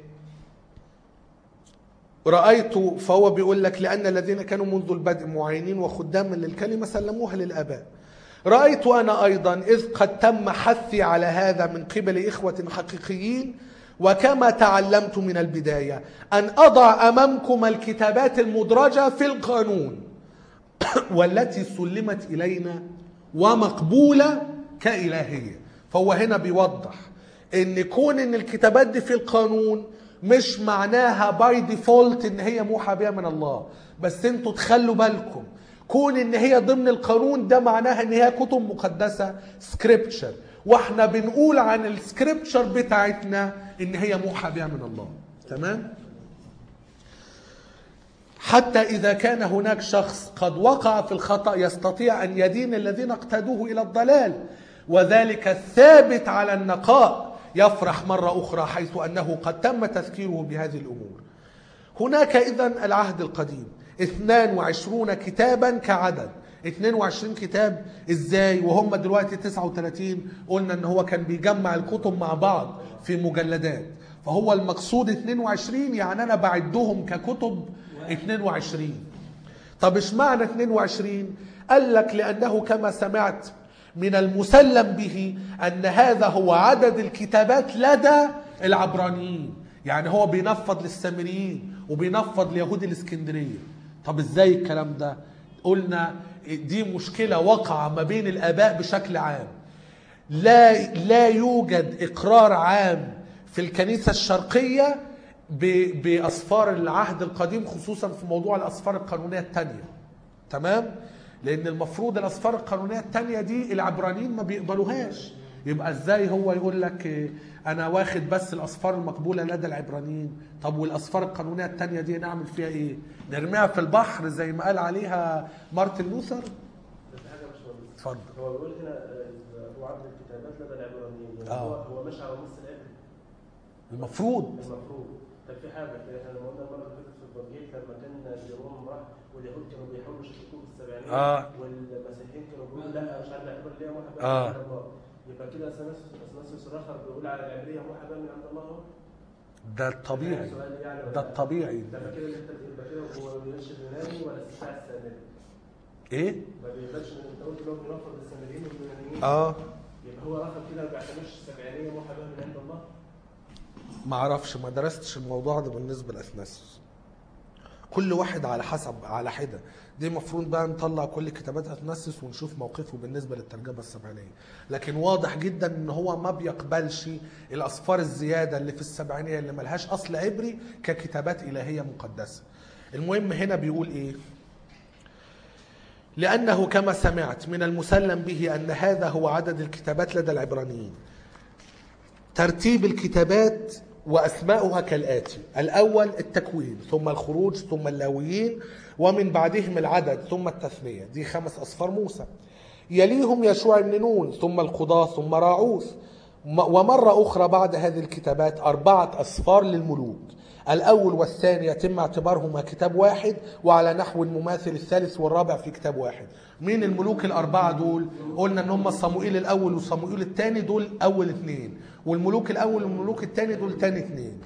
رأيت فهو بيقول لك لأن الذين كانوا منذ البدء معينين وخداما للكلمة سلموها للآباء رأيت أنا أيضا إذ قد تم حثي على هذا من قبل إخوة حقيقيين وكما تعلمت من البداية أن أضع أمامكم الكتابات المدرجة في القانون والتي سلمت إلينا ومقبولة كإلهية فهو هنا بيوضح ان كون ان الكتابات دي في القانون مش معناها باي ديفولت ان هي موحى بها من الله بس انتوا تخلوا بالكم كون ان هي ضمن القانون ده معناها ان هي كتب مقدسه سكريبتشر واحنا بنقول عن السكريبتشر بتاعتنا ان هي موحى بها من الله تمام حتى إذا كان هناك شخص قد وقع في الخطأ يستطيع أن يدين الذين اقتادوه إلى الضلال وذلك الثابت على النقاء يفرح مرة أخرى حيث أنه قد تم تذكيره بهذه الأمور هناك إذا العهد القديم 22 كتابا كعدد 22 كتاب ازاي وهم دلوقتي 39 قلنا ان هو كان بيجمع الكتب مع بعض في مجلدات فهو المقصود 22 يعني انا بعدهم ككتب 22 طب اشمعنى 22 قال لك لانه كما سمعت من المسلم به ان هذا هو عدد الكتابات لدى العبرانيين يعني هو بينفض للسامريين وبينفض ليهود الاسكندريه طب ازاي الكلام ده قلنا دي مشكله وقع ما بين الاباء بشكل عام لا لا يوجد اقرار عام في الكنيسه الشرقيه ب- باسفار العهد القديم خصوصا في موضوع الاسفار القانونيه الثانيه تمام لان المفروض الاسفار القانونيه الثانيه دي العبرانيين ما بيقبلوهاش يبقى ازاي هو يقول لك إيه، انا واخد بس الاسفار المقبوله لدى العبرانيين طب والاسفار القانونيه الثانيه دي نعمل فيها ايه نرميها في البحر زي ما قال عليها مارتن لوثر بس حاجه مش مهمه اتفضل هو بيقول هنا آه، هو عدد الكتابات لدى العبرانيين يعني آه. هو هو ماشي على نص العبر المفروض المفروض طب في حاجه كده احنا لما قلنا المره اللي فاتت في البرجيت لما كان جيروم راح واليهود كانوا بيحاولوا يشككوه في السبعينات آه. والمسيحيين كانوا بيقولوا لا مش عارف الاعتبار ليها محبه آه. من عند الله يبقى كده اثناسيوس اثناسيوس الاخر بيقول على العبريه محبه من عند الله اهو ده الطبيعي سؤال يعني ولا ده لا؟ الطبيعي يبقى كده يبقى كده هو ما بيقبلش اليوناني ولا الساعه السامري ايه ما بيقبلش انت قلت ان هو بينفض السامريين واليونانيين اه يبقى هو رفض كده ما بيعتبرش السبعينيه موحى بها من عند الله ما اعرفش ما درستش الموضوع ده بالنسبه لاثناسيوس كل واحد على حسب على حده دي المفروض بقى نطلع كل كتابات اثناسيوس ونشوف موقفه بالنسبه للترجمه السبعينيه لكن واضح جدا ان هو ما بيقبلش الاصفار الزياده اللي في السبعينيه اللي ملهاش اصل عبري ككتابات الهيه مقدسه المهم هنا بيقول ايه لانه كما سمعت من المسلم به ان هذا هو عدد الكتابات لدى العبرانيين ترتيب الكتابات واسماؤها كالاتي: الاول التكوين، ثم الخروج، ثم اللاويين، ومن بعدهم العدد، ثم التثنيه، دي خمس اصفار موسى. يليهم يشوع بن نون، ثم القضاة، ثم راعوث. م- ومرة أخرى بعد هذه الكتابات أربعة أصفار للملوك الأول والثاني يتم اعتبارهما كتاب واحد وعلى نحو مماثل الثالث والرابع في كتاب واحد مين الملوك الأربعة دول؟ قلنا إن هم صموئيل الأول وصموئيل الثاني دول أول اثنين والملوك الأول والملوك الثاني دول تاني اثنين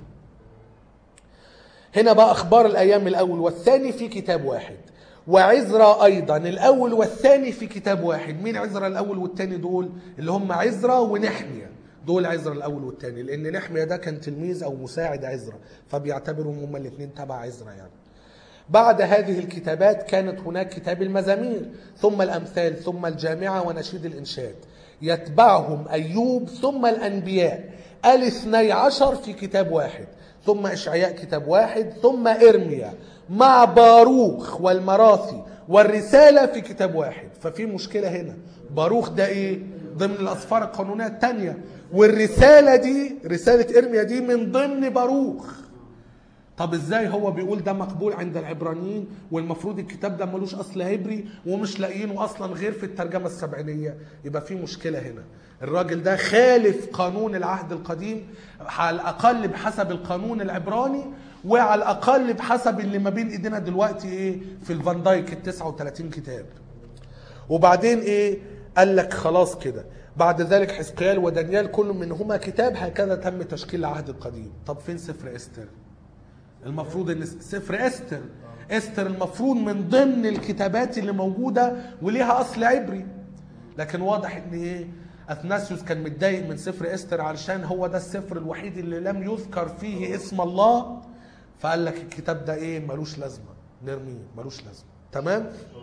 هنا بقى أخبار الأيام الأول والثاني في كتاب واحد وعزرا أيضا الأول والثاني في كتاب واحد مين عزرا الأول والثاني دول اللي هم عزرا ونحمية دول عزرا الأول والثاني لأن نحمية ده كان تلميذ أو مساعد عزرا فبيعتبرهم هما الاثنين تبع عزرا يعني بعد هذه الكتابات كانت هناك كتاب المزامير ثم الأمثال ثم الجامعة ونشيد الإنشاد يتبعهم أيوب ثم الأنبياء الاثني عشر في كتاب واحد ثم إشعياء كتاب واحد ثم إرميا مع باروخ والمراثي والرسالة في كتاب واحد ففي مشكلة هنا باروخ ده إيه ضمن الأسفار القانونية الثانية والرسالة دي رسالة إرميا دي من ضمن باروخ طب ازاي هو بيقول ده مقبول عند العبرانيين والمفروض الكتاب ده ملوش اصل عبري ومش لاقيينه اصلا غير في الترجمه السبعينيه يبقى في مشكله هنا الراجل ده خالف قانون العهد القديم على الاقل بحسب القانون العبراني وعلى الاقل بحسب اللي ما بين ايدينا دلوقتي ايه في الفان دايك ال 39 كتاب وبعدين ايه قال لك خلاص كده بعد ذلك حزقيال ودانيال كل منهما كتاب هكذا تم تشكيل العهد القديم طب فين سفر استر المفروض ان سفر استر استر المفروض من ضمن الكتابات اللي موجوده وليها اصل عبري لكن واضح ان ايه اثناسيوس كان متضايق من سفر استر علشان هو ده السفر الوحيد اللي لم يذكر فيه اسم الله فقال لك الكتاب ده ايه ملوش لازمه نرميه ملوش لازمه تمام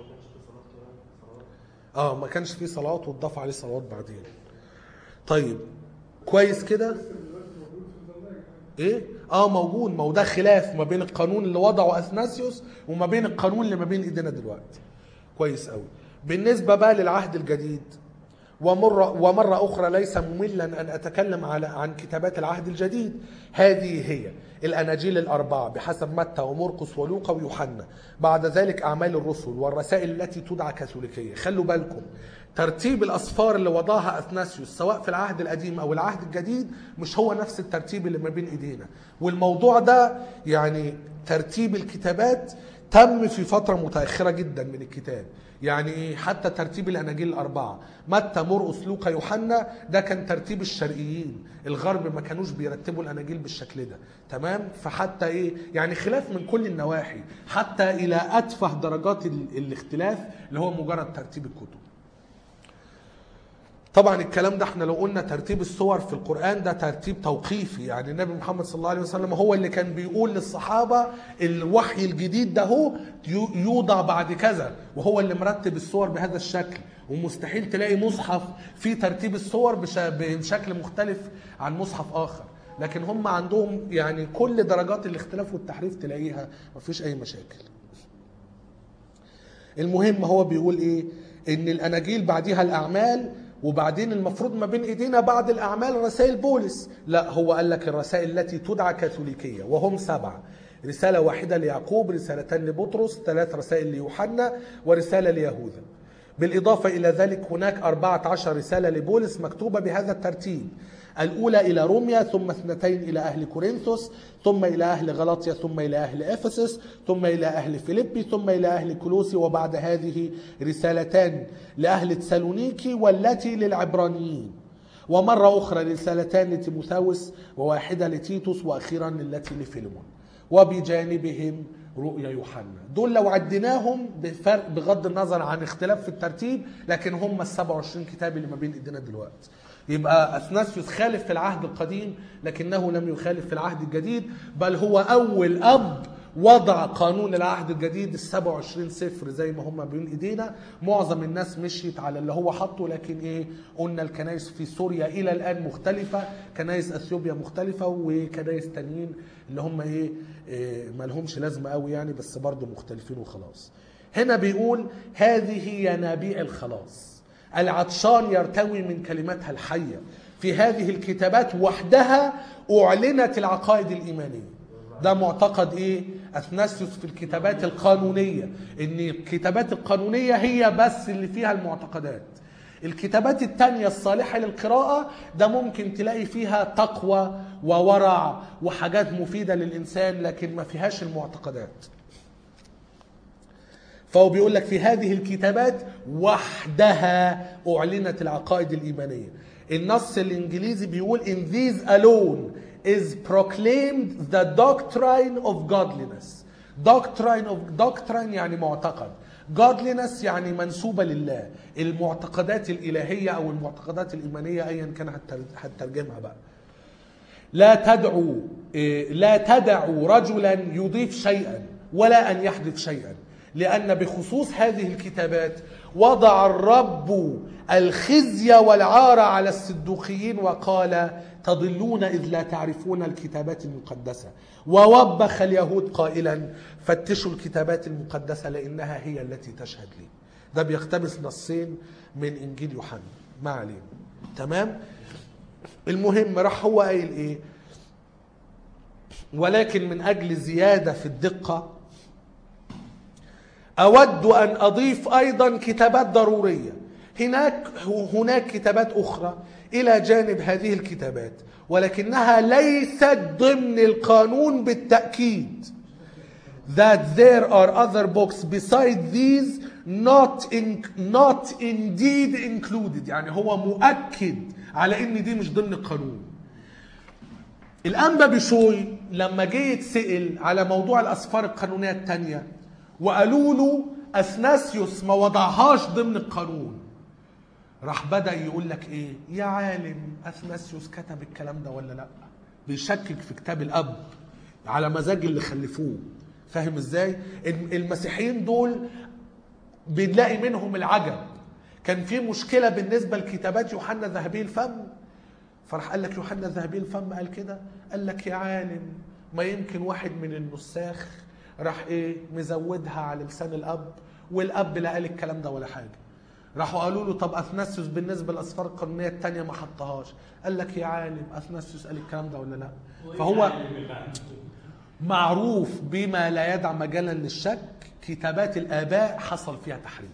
اه ما كانش فيه صلوات واتضاف عليه صلوات بعدين طيب كويس كده ايه اه موجود ما هو ده خلاف ما بين القانون اللي وضعه اثناسيوس وما بين القانون اللي ما بين ايدينا دلوقتي كويس قوي بالنسبه بقى للعهد الجديد ومرة, ومرة أخرى ليس مملا أن أتكلم على عن كتابات العهد الجديد هذه هي الأناجيل الأربعة بحسب متى ومرقس ولوقا ويوحنا بعد ذلك أعمال الرسل والرسائل التي تدعى كاثوليكية خلوا بالكم ترتيب الأصفار اللي وضعها أثناسيوس سواء في العهد القديم أو العهد الجديد مش هو نفس الترتيب اللي ما بين إيدينا والموضوع ده يعني ترتيب الكتابات تم في فترة متأخرة جدا من الكتاب يعني إيه؟ حتى ترتيب الأناجيل الأربعة متى مرقس لوقا يوحنا ده كان ترتيب الشرقيين الغرب ما كانوش بيرتبوا الأناجيل بالشكل ده تمام فحتى إيه يعني خلاف من كل النواحي حتى إلى أتفه درجات ال- الاختلاف اللي هو مجرد ترتيب الكتب طبعا الكلام ده احنا لو قلنا ترتيب السور في القرآن ده ترتيب توقيفي يعني النبي محمد صلى الله عليه وسلم هو اللي كان بيقول للصحابة الوحي الجديد ده هو يو- يوضع بعد كذا وهو اللي مرتب السور بهذا الشكل ومستحيل تلاقي مصحف فيه ترتيب السور بش- بشكل مختلف عن مصحف آخر لكن هم عندهم يعني كل درجات الاختلاف والتحريف تلاقيها مفيش أي مشاكل المهم هو بيقول ايه ان الاناجيل بعديها الاعمال وبعدين المفروض ما بين ايدينا بعد الاعمال رسائل بولس لا هو قال لك الرسائل التي تدعى كاثوليكيه وهم سبعه رساله واحده ليعقوب رسالتان لبطرس ثلاث رسائل ليوحنا ورساله ليهوذا بالإضافة إلى ذلك هناك 14 رسالة لبولس مكتوبة بهذا الترتيب الأولى إلى روميا ثم اثنتين إلى أهل كورنثوس ثم إلى أهل غلاطيا ثم إلى أهل أفسس ثم إلى أهل فيليبي ثم إلى أهل كولوسي وبعد هذه رسالتان لأهل تسالونيكي والتي للعبرانيين ومرة أخرى رسالتان لتيموثاوس وواحدة لتيتوس وأخيرا التي لفيلمون وبجانبهم رؤيا يوحنا دول لو عديناهم بفرق بغض النظر عن اختلاف في الترتيب لكن هم ال 27 كتاب اللي ما بين ايدينا دلوقتي يبقى اثناسيوس خالف في العهد القديم لكنه لم يخالف في العهد الجديد بل هو اول اب وضع قانون العهد الجديد ال 27 صفر زي ما هم بين ايدينا معظم الناس مشيت على اللي هو حطه لكن ايه قلنا الكنائس في سوريا الى الان مختلفه كنائس اثيوبيا مختلفه وكنائس تانيين اللي هم ايه, إيه ما لهمش لازمه قوي يعني بس برضه مختلفين وخلاص هنا بيقول هذه ينابيع الخلاص العطشان يرتوي من كلماتها الحيه في هذه الكتابات وحدها اعلنت العقائد الايمانيه ده معتقد ايه اثناسيوس في الكتابات القانونيه ان الكتابات القانونيه هي بس اللي فيها المعتقدات الكتابات التانية الصالحة للقراءة ده ممكن تلاقي فيها تقوى وورع وحاجات مفيدة للإنسان لكن ما فيهاش المعتقدات فهو بيقول لك في هذه الكتابات وحدها أعلنت العقائد الإيمانية النص الإنجليزي بيقول in these alone is proclaimed the doctrine of godliness doctrine of doctrine يعني معتقد godliness يعني منسوبة لله المعتقدات الإلهية أو المعتقدات الإيمانية أيا كان هتر- هترجمها بقى لا تدعو إيه، لا تدعوا رجلا يضيف شيئا ولا ان يحذف شيئا لان بخصوص هذه الكتابات وضع الرب الخزي والعار على الصدوقيين وقال تضلون اذ لا تعرفون الكتابات المقدسه ووبخ اليهود قائلا فتشوا الكتابات المقدسه لانها هي التي تشهد لي ده بيقتبس نصين من انجيل يوحنا ما علينا تمام المهم راح هو قايل ايه ولكن من اجل زياده في الدقه اود ان اضيف ايضا كتابات ضروريه هناك هناك كتابات اخرى الى جانب هذه الكتابات ولكنها ليست ضمن القانون بالتاكيد that there are other books beside these not in, not indeed included يعني هو مؤكد على ان دي مش ضمن القانون الانبا بشوي لما جه يتسال على موضوع الاسفار القانونيه الثانيه وقالوا له اثناسيوس ما وضعهاش ضمن القانون راح بدا يقول لك ايه يا عالم اثناسيوس كتب الكلام ده ولا لا بيشكك في كتاب الاب على مزاج اللي خلفوه فاهم ازاي الم- المسيحيين دول بنلاقي منهم العجب كان في مشكله بالنسبه لكتابات يوحنا ذهبي الفم فراح قال لك يوحنا ذهبي الفم قال كده قال لك يا عالم ما يمكن واحد من النساخ راح ايه مزودها على لسان الاب والاب لا قال الكلام ده ولا حاجه راحوا قالوا له طب اثناسيوس بالنسبه للاسفار القانونيه الثانيه ما حطهاش قال لك يا عالم اثناسيوس قال الكلام ده ولا لا فهو معروف بما لا يدع مجالا للشك كتابات الاباء حصل فيها تحريف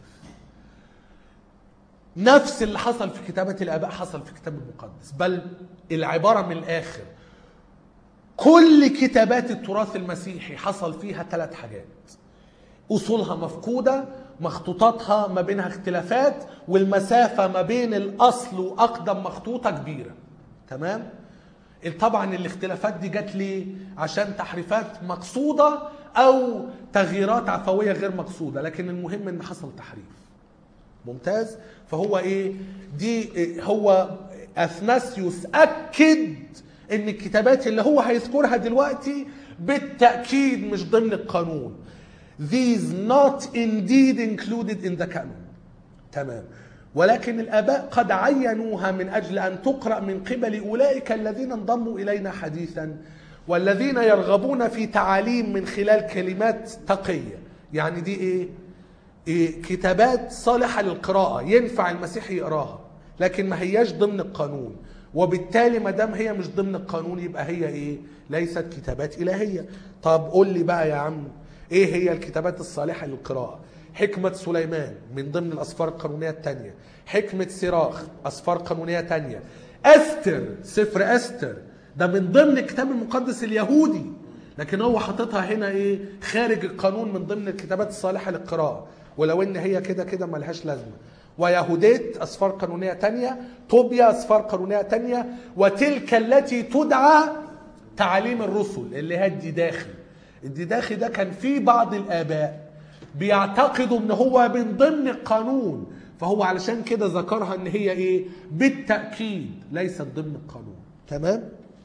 نفس اللي حصل في كتابات الاباء حصل في الكتاب المقدس بل العباره من الاخر كل كتابات التراث المسيحي حصل فيها ثلاث حاجات اصولها مفقوده مخطوطاتها ما بينها اختلافات والمسافه ما بين الاصل واقدم مخطوطه كبيره تمام طبعا الاختلافات دي جت ليه عشان تحريفات مقصوده او تغييرات عفويه غير مقصوده لكن المهم ان حصل تحريف ممتاز فهو ايه دي إيه هو اثناسيوس اكد ان الكتابات اللي هو هيذكرها دلوقتي بالتاكيد مش ضمن القانون these not indeed included in the canon تمام ولكن الاباء قد عينوها من اجل ان تقرا من قبل اولئك الذين انضموا الينا حديثا والذين يرغبون في تعاليم من خلال كلمات تقيه يعني دي ايه إيه، كتابات صالحة للقراءة ينفع المسيح يقراها لكن ما هياش ضمن القانون وبالتالي ما دام هي مش ضمن القانون يبقى هي ايه ليست كتابات إلهية طب قول لي بقى يا عم ايه هي الكتابات الصالحة للقراءة حكمة سليمان من ضمن الأسفار القانونية التانية حكمة سراخ أسفار قانونية تانية أستر سفر أستر ده من ضمن الكتاب المقدس اليهودي لكن هو حاططها هنا ايه خارج القانون من ضمن الكتابات الصالحة للقراءة ولو ان هي كده كده ملهاش لازمة ويهوديت أسفار قانونية تانية طوبيا أسفار قانونية تانية وتلك التي تدعى تعاليم الرسل اللي هي الديداخي الديداخي ده كان في بعض الآباء بيعتقدوا ان هو من ضمن القانون فهو علشان كده ذكرها ان هي ايه بالتاكيد ليست ضمن القانون تمام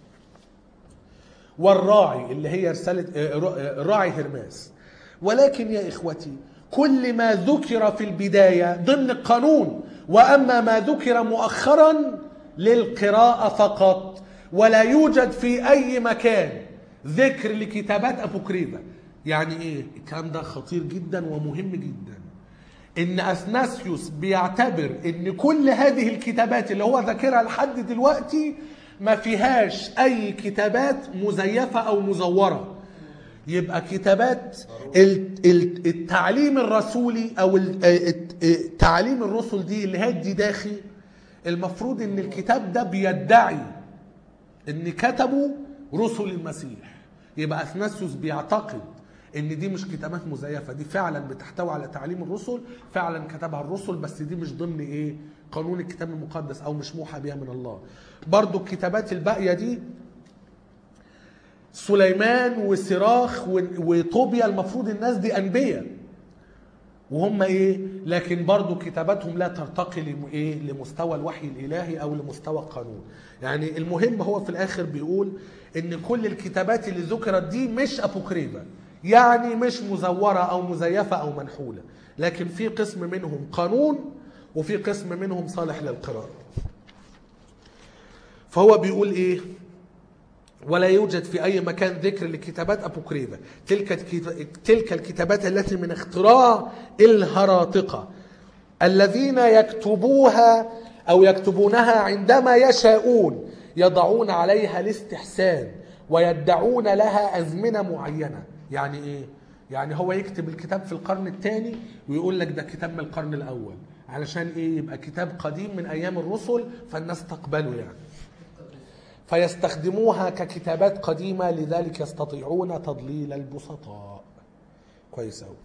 والراعي اللي هي رساله آه، را- آه، راعي هرماس ولكن يا اخوتي كل ما ذكر في البدايه ضمن القانون واما ما ذكر مؤخرا للقراءه فقط ولا يوجد في اي مكان ذكر لكتابات ابوكريفا يعني ايه الكلام ده خطير جدا ومهم جدا ان اثناسيوس بيعتبر ان كل هذه الكتابات اللي هو ذاكرها لحد دلوقتي ما فيهاش اي كتابات مزيفه او مزوره يبقى كتابات ال- ال- التعليم الرسولي او ال- الت- تعليم الرسل دي اللي هي الديداخي المفروض ان الكتاب ده بيدعي ان كتبوا رسل المسيح يبقى اثناسيوس بيعتقد ان دي مش كتابات مزيفه دي فعلا بتحتوي على تعليم الرسل فعلا كتبها الرسل بس دي مش ضمن ايه قانون الكتاب المقدس او مش موحى بها من الله برضو الكتابات الباقيه دي سليمان وسراخ و- وطوبيا المفروض الناس دي انبياء وهم ايه لكن برضو كتاباتهم لا ترتقي لم- ايه لمستوى الوحي الالهي او لمستوى القانون يعني المهم هو في الاخر بيقول ان كل الكتابات اللي ذكرت دي مش ابوكريفا يعني مش مزوره او مزيفه او منحوله لكن في قسم منهم قانون وفي قسم منهم صالح للقراءه فهو بيقول ايه ولا يوجد في أي مكان ذكر لكتابات أبوكريفا تلك الكت- تلك الكتابات التي من اختراع الهراطقة الذين يكتبوها أو يكتبونها عندما يشاءون يضعون عليها الاستحسان ويدعون لها أزمنة معينة يعني إيه؟ يعني هو يكتب الكتاب في القرن الثاني ويقول لك ده كتاب من القرن الأول علشان إيه يبقى كتاب قديم من أيام الرسل فالناس تقبله يعني فيستخدموها ككتابات قديمة لذلك يستطيعون تضليل البسطاء كويس أوي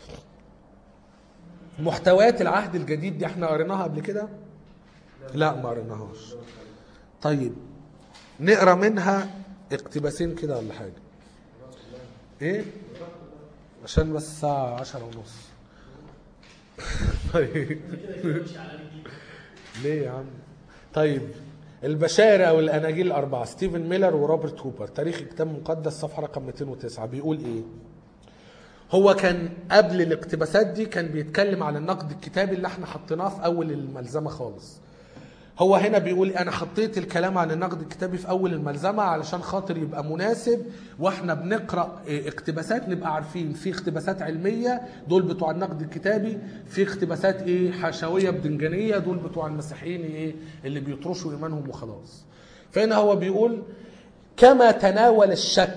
محتويات العهد الجديد دي احنا قريناها قبل كده لا ما قريناهاش طيب نقرا منها اقتباسين كده ولا حاجة ايه عشان بس الساعة عشرة ونص طيب ليه يا عم طيب البشائر او الاناجيل الاربعه ستيفن ميلر وروبرت هوبر تاريخ الكتاب المقدس صفحه رقم 209 بيقول ايه هو كان قبل الاقتباسات دي كان بيتكلم عن النقد الكتابي اللي احنا حطيناه في اول الملزمه خالص هو هنا بيقول انا حطيت الكلام عن النقد الكتابي في اول الملزمه علشان خاطر يبقى مناسب واحنا بنقرا إيه، اقتباسات نبقى عارفين في اقتباسات علميه دول بتوع النقد الكتابي في اقتباسات ايه حشويه بدنجانيه دول بتوع المسيحيين ايه اللي بيطرشوا ايمانهم وخلاص فهنا هو بيقول كما تناول الشك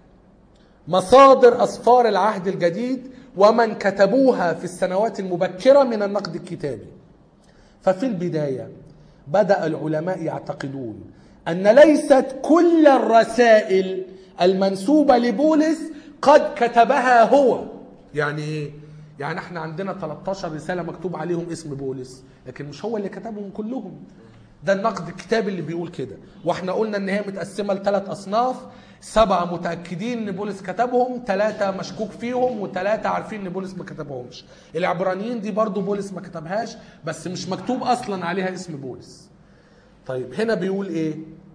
مصادر أسفار العهد الجديد ومن كتبوها في السنوات المبكرة من النقد الكتابي ففي البداية بدأ العلماء يعتقدون أن ليست كل الرسائل المنسوبة لبولس قد كتبها هو يعني إيه؟ يعني احنا عندنا 13 رسالة مكتوب عليهم اسم بولس لكن مش هو اللي كتبهم كلهم ده النقد الكتابي اللي بيقول كده واحنا قلنا ان هي متقسمه لثلاث اصناف سبعه متاكدين ان بولس كتبهم ثلاثه مشكوك فيهم وثلاثه عارفين ان بولس ما كتبهمش العبرانيين دي برضو بولس ما كتبهاش بس مش مكتوب اصلا عليها اسم بولس طيب هنا بيقول ايه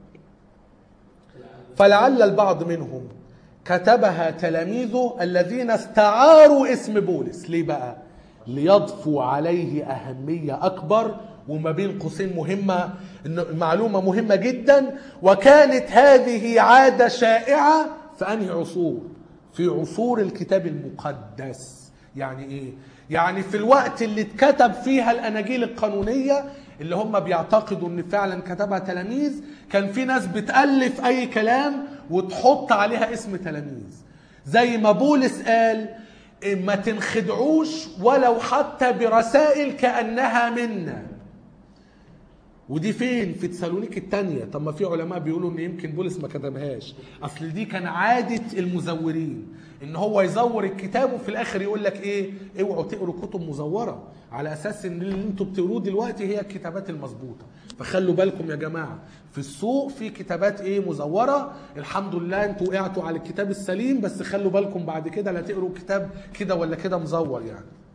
فلعل البعض منهم كتبها تلاميذه الذين استعاروا اسم بولس ليه بقى ليضفوا عليه أهمية أكبر وما بين قوسين مهمة إنه معلومة مهمة جدا وكانت هذه عادة شائعة في أنهي عصور في عصور الكتاب المقدس يعني إيه يعني في الوقت اللي اتكتب فيها الأناجيل القانونية اللي هم بيعتقدوا ان فعلا كتبها تلاميذ كان في ناس بتألف اي كلام وتحط عليها اسم تلاميذ زي ما بولس قال ما تنخدعوش ولو حتى برسائل كأنها منا ودي فين في تسالونيك الثانية طب ما في علماء بيقولوا ان يمكن بولس ما كتبهاش اصل دي كان عادة المزورين ان هو يزور الكتاب وفي الاخر يقول لك ايه اوعوا تقروا كتب مزورة على اساس ان اللي انتوا بتقروه دلوقتي هي الكتابات المظبوطة فخلوا بالكم يا جماعة في السوق في كتابات ايه مزورة الحمد لله انتوا وقعتوا على الكتاب السليم بس خلوا بالكم بعد كده لا تقروا كتاب كده ولا كده مزور يعني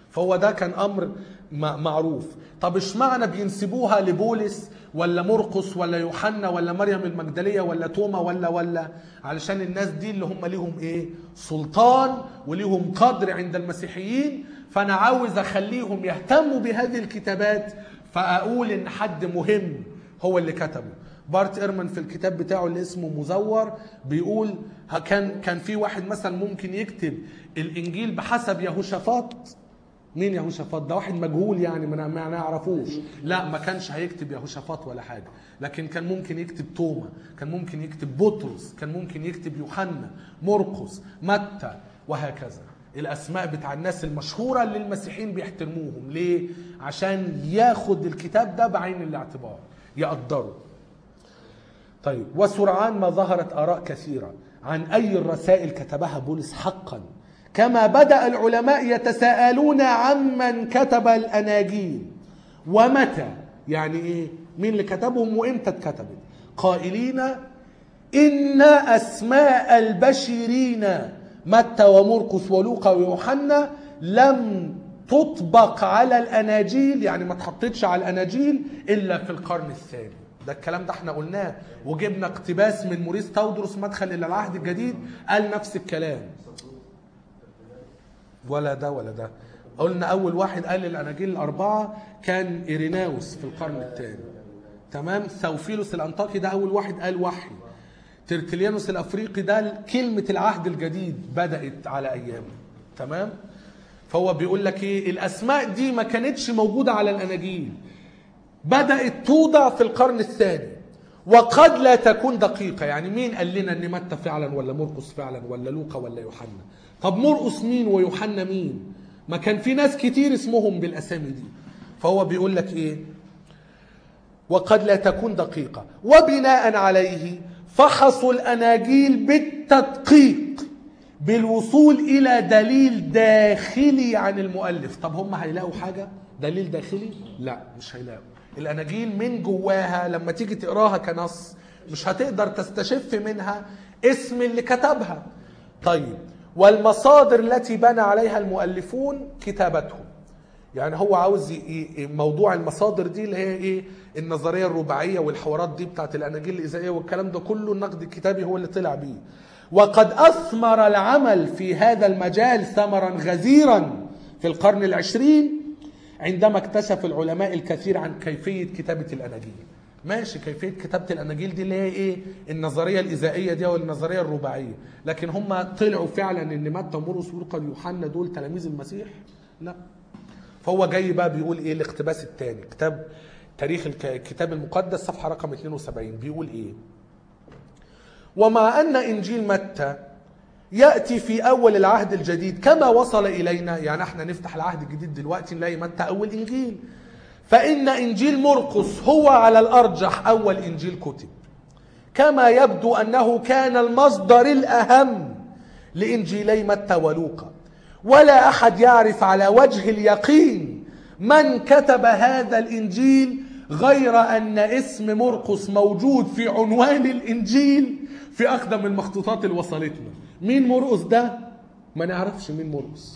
فهو ده كان امر م- معروف طب اشمعنى بينسبوها لبولس ولا مرقس ولا يوحنا ولا مريم المجدليه ولا توما ولا ولا علشان الناس دي اللي هم ليهم ايه سلطان وليهم قدر عند المسيحيين فانا عاوز اخليهم يهتموا بهذه الكتابات فاقول ان حد مهم هو اللي كتبه بارت ايرمان في الكتاب بتاعه اللي اسمه مزور بيقول ها- كان كان في واحد مثلا ممكن يكتب الانجيل بحسب يهوشافاط مين يهوشافاط ده واحد مجهول يعني ما ما نعرفوش لا ما كانش هيكتب يهوشافاط ولا حاجه لكن كان ممكن يكتب توما كان ممكن يكتب بطرس كان ممكن يكتب يوحنا مرقس متى وهكذا الاسماء بتاع الناس المشهوره اللي المسيحيين بيحترموهم ليه عشان ياخد الكتاب ده بعين الاعتبار يقدره طيب وسرعان ما ظهرت آراء كثيرة عن أي الرسائل كتبها بولس حقا كما بدأ العلماء يتساءلون عمن كتب الأناجيل ومتى يعني إيه مين اللي كتبهم وإمتى اتكتبت قائلين إن أسماء البشرين متى ومرقس ولوقا ويوحنا لم تطبق على الأناجيل يعني ما تحطتش على الأناجيل إلا في القرن الثاني ده الكلام ده احنا قلناه وجبنا اقتباس من موريس تاودروس مدخل الى العهد الجديد قال نفس الكلام ولا ده ولا ده قلنا اول واحد قال الاناجيل الاربعه كان ايريناوس في القرن الثاني تمام ثوفيلوس الانطاكي ده اول واحد قال وحي ترتليانوس الافريقي ده كلمه العهد الجديد بدات على ايامه تمام فهو بيقول لك ايه الاسماء دي ما كانتش موجوده على الاناجيل بدأت توضع في القرن الثاني وقد لا تكون دقيقة يعني مين قال لنا ان متى فعلا ولا مرقس فعلا ولا لوقا ولا يوحنا طب مرقس مين ويوحنا مين ما كان في ناس كتير اسمهم بالاسامي دي فهو بيقول لك ايه وقد لا تكون دقيقة وبناء عليه فحصوا الأناجيل بالتدقيق بالوصول إلى دليل داخلي عن المؤلف طب هم هيلاقوا حاجة دليل داخلي لا مش هيلاقوا الأناجيل من جواها لما تيجي تقراها كنص مش هتقدر تستشف منها اسم اللي كتبها طيب والمصادر التي بنى عليها المؤلفون كتابتهم يعني هو عاوز ي- ي- موضوع المصادر دي اللي هي ايه النظريه الرباعيه والحوارات دي بتاعت الاناجيل الاذاعيه والكلام ده كله النقد الكتابي هو اللي طلع بيه وقد اثمر العمل في هذا المجال ثمرا غزيرا في القرن العشرين عندما اكتشف العلماء الكثير عن كيفيه كتابه الاناجيل ماشي كيفيه كتابه الاناجيل دي اللي هي ايه النظريه الاذائيه دي والنظريه الرباعيه لكن هم طلعوا فعلا ان متى ومرقس ولوقا ويوحنا دول تلاميذ المسيح لا فهو جاي بقى بيقول ايه الاقتباس الثاني كتاب تاريخ الك- الكتاب المقدس صفحه رقم 72 بيقول ايه ومع ان انجيل متى ياتي في اول العهد الجديد كما وصل الينا يعني احنا نفتح العهد الجديد دلوقتي نلاقي متى اول انجيل فان انجيل مرقس هو على الارجح اول انجيل كتب كما يبدو انه كان المصدر الاهم لانجيلي متى ولوقا ولا احد يعرف على وجه اليقين من كتب هذا الانجيل غير ان اسم مرقس موجود في عنوان الانجيل في اقدم المخطوطات اللي وصلتنا مين مرقس ده ما نعرفش مين مرقس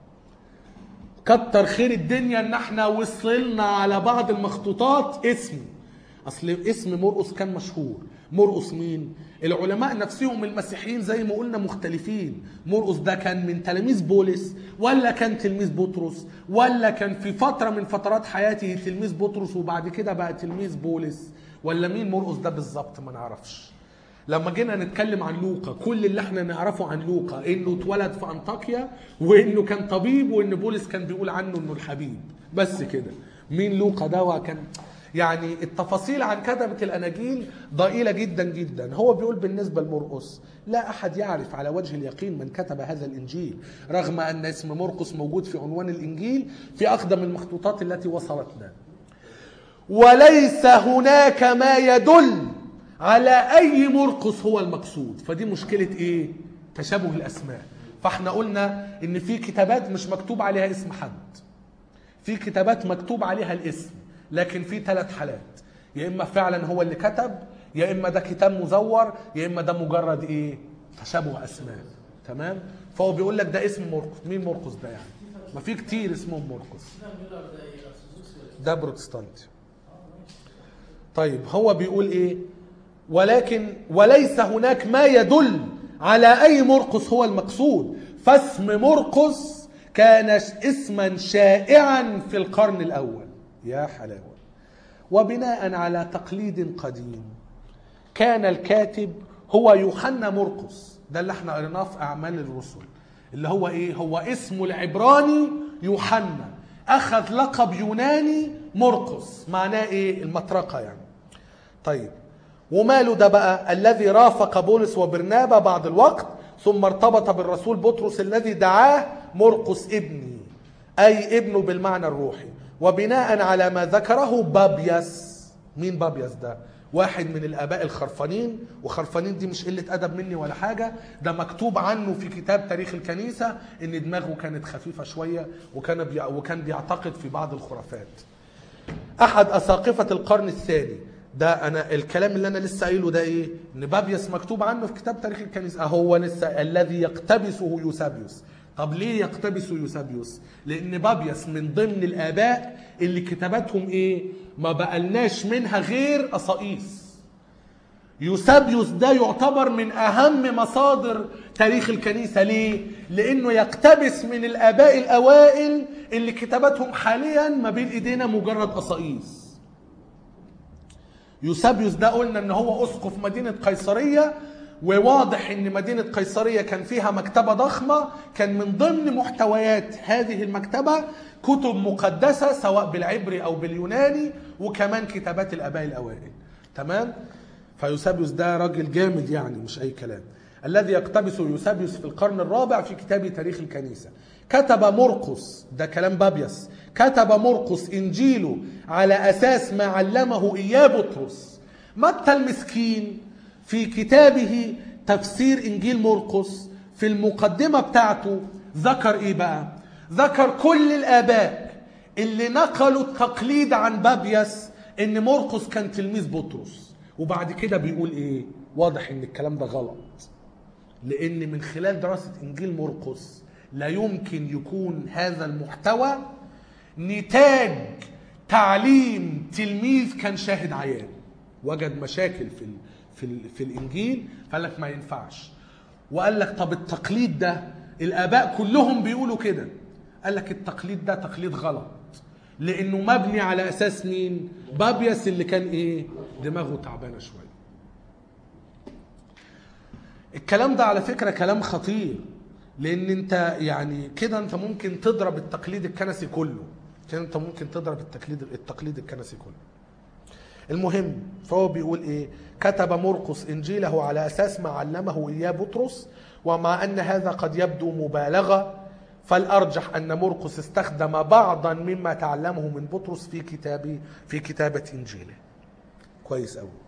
كتر خير الدنيا ان احنا وصلنا على بعض المخطوطات اسمه اصل اسم مرقس كان مشهور مرقس مين العلماء نفسهم المسيحيين زي ما قلنا مختلفين مرقس ده كان من تلاميذ بولس ولا كان تلميذ بطرس ولا كان في فترة من فترات حياته تلميذ بطرس وبعد كده بقى تلميذ بولس ولا مين مرقس ده بالظبط ما نعرفش لما جينا نتكلم عن لوقا كل اللي احنا نعرفه عن لوقا انه اتولد في انطاكيا وانه كان طبيب وان بولس كان بيقول عنه انه الحبيب بس كده مين لوقا ده وكان يعني التفاصيل عن كتبة الأناجيل ضئيلة جدا جدا هو بيقول بالنسبة لمرقس لا أحد يعرف على وجه اليقين من كتب هذا الإنجيل رغم أن اسم مرقس موجود في عنوان الإنجيل في أقدم المخطوطات التي وصلتنا وليس هناك ما يدل على اي مرقس هو المقصود فدي مشكله ايه تشابه الاسماء فاحنا قلنا ان في كتابات مش مكتوب عليها اسم حد في كتابات مكتوب عليها الاسم لكن في ثلاث حالات يا اما فعلا هو اللي كتب يا اما ده كتاب مزور يا اما ده مجرد ايه تشابه اسماء تمام فهو بيقول لك ده اسم مرقس مين مرقس ده يعني ما في كتير اسمهم مرقس ده ميلر ده ايه ارثوذكسي ولا ده بروتستانتي طيب هو بيقول ايه ولكن وليس هناك ما يدل على اي مرقس هو المقصود فاسم مرقس كان اسما شائعا في القرن الاول يا حلاوه وبناء على تقليد قديم كان الكاتب هو يوحنا مرقس ده اللي احنا قريناه في اعمال الرسل اللي هو ايه هو اسمه العبراني يوحنا اخذ لقب يوناني مرقس معناه ايه المطرقه يعني طيب وماله ده بقى الذي رافق بولس وبرنابا بعض الوقت ثم ارتبط بالرسول بطرس الذي دعاه مرقس ابني اي ابنه بالمعنى الروحي وبناء على ما ذكره بابيس مين بابيس ده واحد من الاباء الخرفانين وخرفانين دي مش قله ادب مني ولا حاجه ده مكتوب عنه في كتاب تاريخ الكنيسه ان دماغه كانت خفيفه شويه وكان بي... وكان بيعتقد في بعض الخرافات احد اساقفه القرن الثاني ده انا الكلام اللي انا لسه قايله ده ايه ان بابيس مكتوب عنه في كتاب تاريخ الكنيسه اهو لسه الذي يقتبسه يوسابيوس طب ليه يقتبسه يوسابيوس لان بابيس من ضمن الاباء اللي كتاباتهم ايه ما بقلناش منها غير قصائص يوسابيوس ده يعتبر من اهم مصادر تاريخ الكنيسه ليه لانه يقتبس من الاباء الاوائل اللي كتاباتهم حاليا ما بين ايدينا مجرد قصائص يوسابيوس ده قلنا ان هو اسقف مدينه قيصريه وواضح ان مدينه قيصريه كان فيها مكتبه ضخمه كان من ضمن محتويات هذه المكتبه كتب مقدسه سواء بالعبري او باليوناني وكمان كتابات الاباء الاوائل تمام فيوسابيوس ده راجل جامد يعني مش اي كلام الذي يقتبس يوسابيوس في القرن الرابع في كتاب تاريخ الكنيسه كتب مرقس ده كلام بابيس كتب مرقس انجيله على اساس ما علمه اياه بطرس متى المسكين في كتابه تفسير انجيل مرقس في المقدمه بتاعته ذكر ايه بقى ذكر كل الاباء اللي نقلوا التقليد عن بابيس ان مرقس كان تلميذ بطرس وبعد كده بيقول ايه واضح ان الكلام ده غلط لان من خلال دراسه انجيل مرقس لا يمكن يكون هذا المحتوى نتاج تعليم تلميذ كان شاهد عيان وجد مشاكل في ال في ال في الانجيل فقال لك ما ينفعش وقال لك طب التقليد ده الاباء كلهم بيقولوا كده قال لك التقليد ده تقليد غلط لانه مبني على اساس مين بابيس اللي كان ايه دماغه تعبانه شويه الكلام ده على فكره كلام خطير لان انت يعني كده انت ممكن تضرب التقليد الكنسي كله كده انت ممكن تضرب التقليد التقليد الكنسي كله المهم فهو بيقول ايه كتب مرقس انجيله على اساس ما علمه اياه بطرس ومع ان هذا قد يبدو مبالغه فالارجح ان مرقس استخدم بعضا مما تعلمه من بطرس في كتاب في كتابه انجيله كويس قوي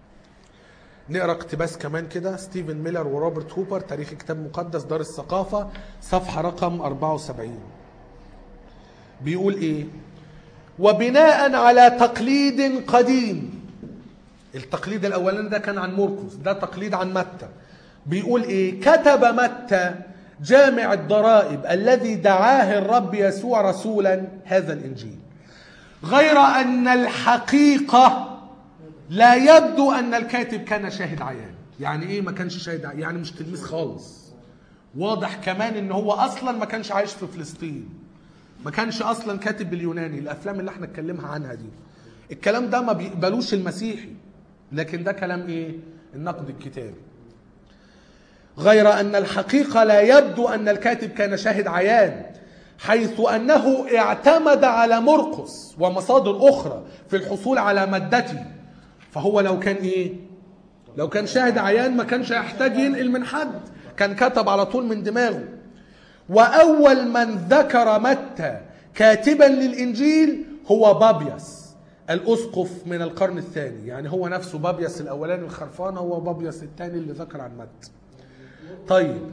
نقرا اقتباس كمان كده ستيفن ميلر وروبرت هوبر تاريخ كتاب مقدس دار الثقافه صفحه رقم 74 بيقول ايه وبناء على تقليد قديم التقليد الاولاني ده كان عن مرقس ده تقليد عن متى بيقول ايه كتب متى جامع الضرائب الذي دعاه الرب يسوع رسولا هذا الانجيل غير ان الحقيقه لا يبدو ان الكاتب كان شاهد عيان يعني ايه ما كانش شاهد عيان يعني مش تلميذ خالص واضح كمان ان هو اصلا ما كانش عايش في فلسطين ما كانش اصلا كاتب باليوناني الافلام اللي احنا اتكلمها عنها دي الكلام ده ما بيقبلوش المسيحي لكن ده كلام ايه النقد الكتابي غير ان الحقيقه لا يبدو ان الكاتب كان شاهد عيان حيث انه اعتمد على مرقس ومصادر اخرى في الحصول على مادته فهو لو كان ايه لو كان شاهد عيان ما كانش يحتاج ينقل من حد كان كتب على طول من دماغه واول من ذكر متى كاتبا للانجيل هو بابيس الاسقف من القرن الثاني يعني هو نفسه بابيس الاولاني الخرفان هو بابيس الثاني اللي ذكر عن متى طيب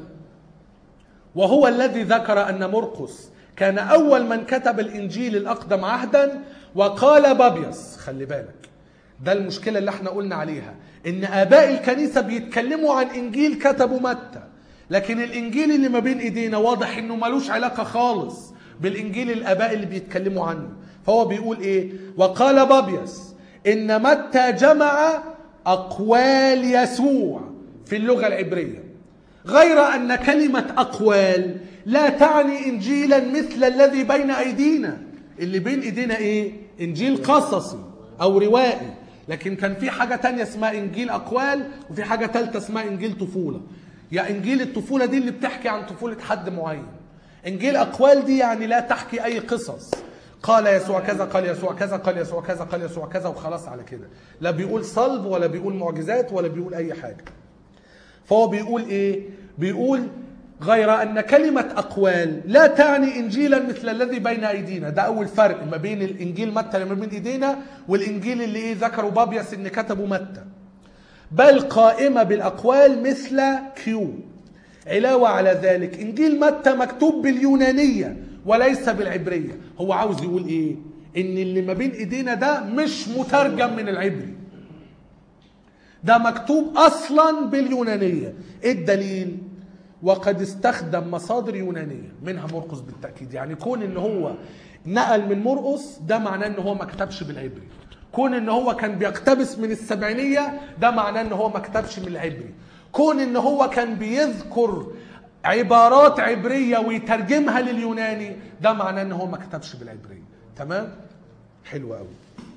وهو الذي ذكر ان مرقس كان اول من كتب الانجيل الاقدم عهدا وقال بابيس خلي بالك ده المشكله اللي احنا قلنا عليها ان اباء الكنيسه بيتكلموا عن انجيل كتبوا متى لكن الانجيل اللي ما بين ايدينا واضح انه ملوش علاقه خالص بالانجيل الاباء اللي بيتكلموا عنه فهو بيقول ايه وقال بابيس ان متى جمع اقوال يسوع في اللغه العبريه غير ان كلمه اقوال لا تعني انجيلا مثل الذي بين ايدينا اللي بين ايدينا ايه انجيل قصصي او روائي لكن كان في حاجه تانية اسمها انجيل اقوال وفي حاجه ثالثه اسمها انجيل طفوله يا انجيل الطفوله دي اللي بتحكي عن طفوله حد معين انجيل اقوال دي يعني لا تحكي اي قصص قال يسوع كذا قال يسوع كذا قال يسوع كذا قال يسوع كذا وخلاص على كده لا بيقول صلب ولا بيقول معجزات ولا بيقول اي حاجه فهو بيقول ايه بيقول غير ان كلمه اقوال لا تعني انجيلا مثل الذي بين ايدينا ده اول فرق ما بين الانجيل متى اللي ما بين ايدينا والانجيل اللي ايه ذكره بابيس ان كتبه متى بل قائمه بالاقوال مثل كيو علاوه على ذلك انجيل متى مكتوب باليونانيه وليس بالعبريه هو عاوز يقول ايه ان اللي ما بين ايدينا ده مش مترجم من العبري ده مكتوب اصلا باليونانيه ايه الدليل وقد استخدم مصادر يونانيه منها مرقس بالتاكيد يعني كون ان هو نقل من مرقس ده معناه ان هو ما كتبش بالعبري كون ان هو كان بيقتبس من السبعينيه ده معناه ان هو ما كتبش من العبري كون ان هو كان بيذكر عبارات عبريه ويترجمها لليوناني ده معناه ان هو ما كتبش بالعبريه تمام حلو قوي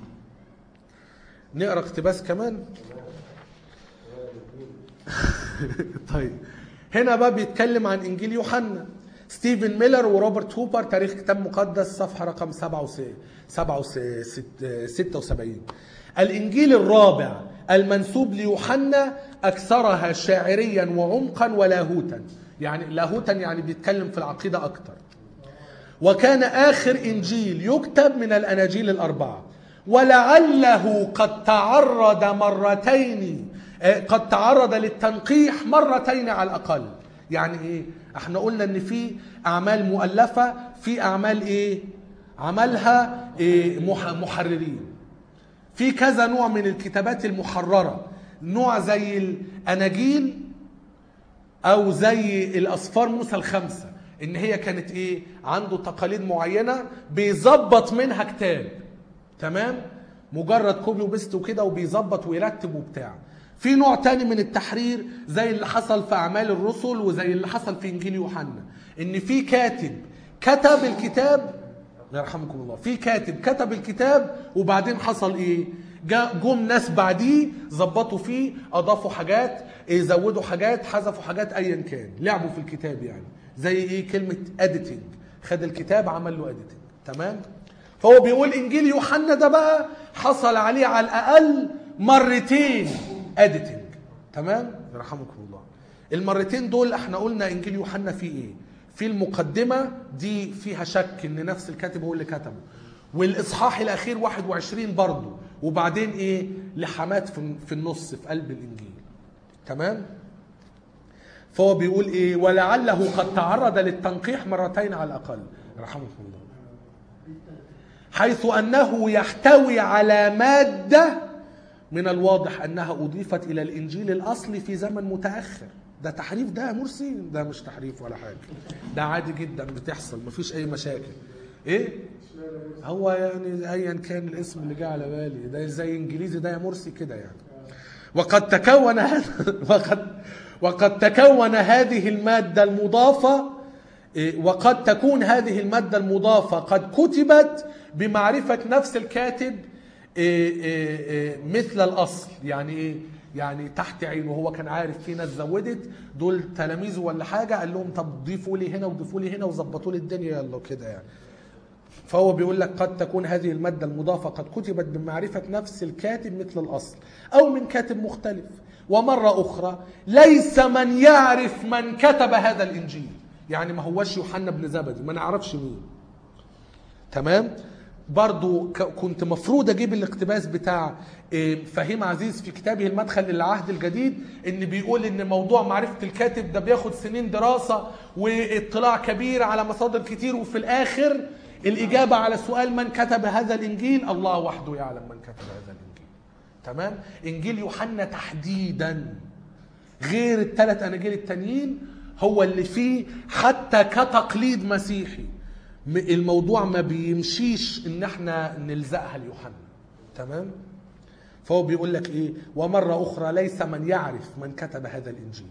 نقرا اقتباس كمان طيب هنا بقى بيتكلم عن انجيل يوحنا ستيفن ميلر وروبرت هوبر تاريخ كتاب مقدس صفحه رقم 76 الانجيل الرابع المنسوب ليوحنا اكثرها شاعريا وعمقا ولاهوتا يعني لاهوتا يعني بيتكلم في العقيده اكتر وكان اخر انجيل يكتب من الاناجيل الاربعه ولعله قد تعرض مرتين قد تعرض للتنقيح مرتين على الاقل يعني ايه احنا قلنا ان في اعمال مؤلفه في اعمال ايه عملها إيه محررين في كذا نوع من الكتابات المحرره نوع زي الاناجيل او زي الاسفار موسى الخمسه ان هي كانت ايه عنده تقاليد معينه بيظبط منها كتاب تمام مجرد كوبي وبيست وكده وبيظبط ويرتب وبتاع في نوع تاني من التحرير زي اللي حصل في اعمال الرسل وزي اللي حصل في انجيل يوحنا ان في كاتب كتب الكتاب يرحمكم الله في كاتب كتب الكتاب وبعدين حصل ايه جا جم ناس بعديه ظبطوا فيه اضافوا حاجات إيه زودوا حاجات حذفوا حاجات ايا كان لعبوا في الكتاب يعني زي ايه كلمه اديتنج خد الكتاب عمل له اديتنج تمام فهو بيقول انجيل يوحنا ده بقى حصل عليه على الاقل مرتين اديتنج تمام يرحمكم الله المرتين دول احنا قلنا انجيل يوحنا فيه ايه في المقدمه دي فيها شك ان نفس الكاتب هو اللي كتبه والاصحاح الاخير 21 برضه وبعدين ايه لحمات في في النص في قلب الانجيل تمام فهو بيقول ايه ولعله قد تعرض للتنقيح مرتين على الاقل رحمكم الله حيث انه يحتوي على ماده من الواضح انها اضيفت الى الانجيل الاصلي في زمن متاخر ده تحريف ده يا مرسي ده مش تحريف ولا حاجه ده عادي جدا بتحصل مفيش اي مشاكل ايه هو يعني ايا كان الاسم اللي جه على بالي ده زي انجليزي ده يا مرسي كده يعني وقد تكون هذا وقد وقد تكون هذه الماده المضافه وقد تكون هذه الماده المضافه قد كتبت بمعرفه نفس الكاتب مثل الاصل يعني ايه يعني تحت عينه هو كان عارف في ناس زودت دول تلاميذه ولا حاجه قال لهم طب ضيفوا لي هنا وضيفوا لي هنا وظبطوا لي الدنيا يلا كده يعني فهو بيقول لك قد تكون هذه المادة المضافة قد كتبت بمعرفة نفس الكاتب مثل الأصل أو من كاتب مختلف ومرة أخرى ليس من يعرف من كتب هذا الإنجيل يعني ما هوش يوحنا بن زبدي ما نعرفش مين تمام برضو كنت مفروض اجيب الاقتباس بتاع فهيم عزيز في كتابه المدخل للعهد الجديد ان بيقول ان موضوع معرفه الكاتب ده بياخد سنين دراسه واطلاع كبير على مصادر كتير وفي الاخر الاجابه على سؤال من كتب هذا الانجيل الله وحده يعلم من كتب هذا الانجيل تمام انجيل يوحنا تحديدا غير الثلاث اناجيل التانيين هو اللي فيه حتى كتقليد مسيحي م- الموضوع ما بيمشيش ان احنا نلزقها ليوحنا تمام فهو بيقول لك ايه ومره اخرى ليس من يعرف من كتب هذا الانجيل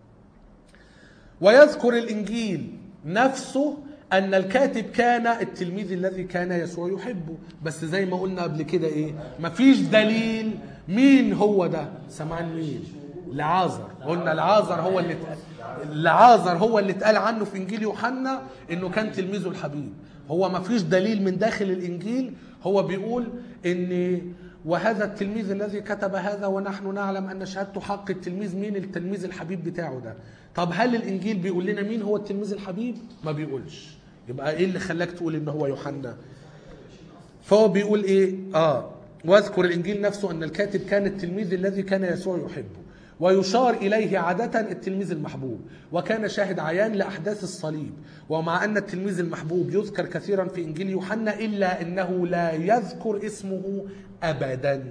ويذكر الانجيل نفسه ان الكاتب كان التلميذ الذي كان يسوع يحبه بس زي ما قلنا قبل كده ايه مفيش دليل مين هو ده سمعان مين لعازر قلنا لعازر هو اللي اتقال لعازر هو اللي اتقال عنه في انجيل يوحنا انه كان تلميذه الحبيب هو مفيش دليل من داخل الانجيل هو بيقول ان وهذا التلميذ الذي كتب هذا ونحن نعلم ان شهادته حق التلميذ مين التلميذ الحبيب بتاعه ده طب هل الانجيل بيقول لنا مين هو التلميذ الحبيب ما بيقولش يبقى ايه اللي خلاك تقول ان هو يوحنا فهو بيقول ايه اه واذكر الانجيل نفسه ان الكاتب كان التلميذ الذي كان يسوع يحبه ويشار اليه عاده التلميذ المحبوب وكان شاهد عيان لاحداث الصليب ومع ان التلميذ المحبوب يذكر كثيرا في انجيل يوحنا الا انه لا يذكر اسمه ابدا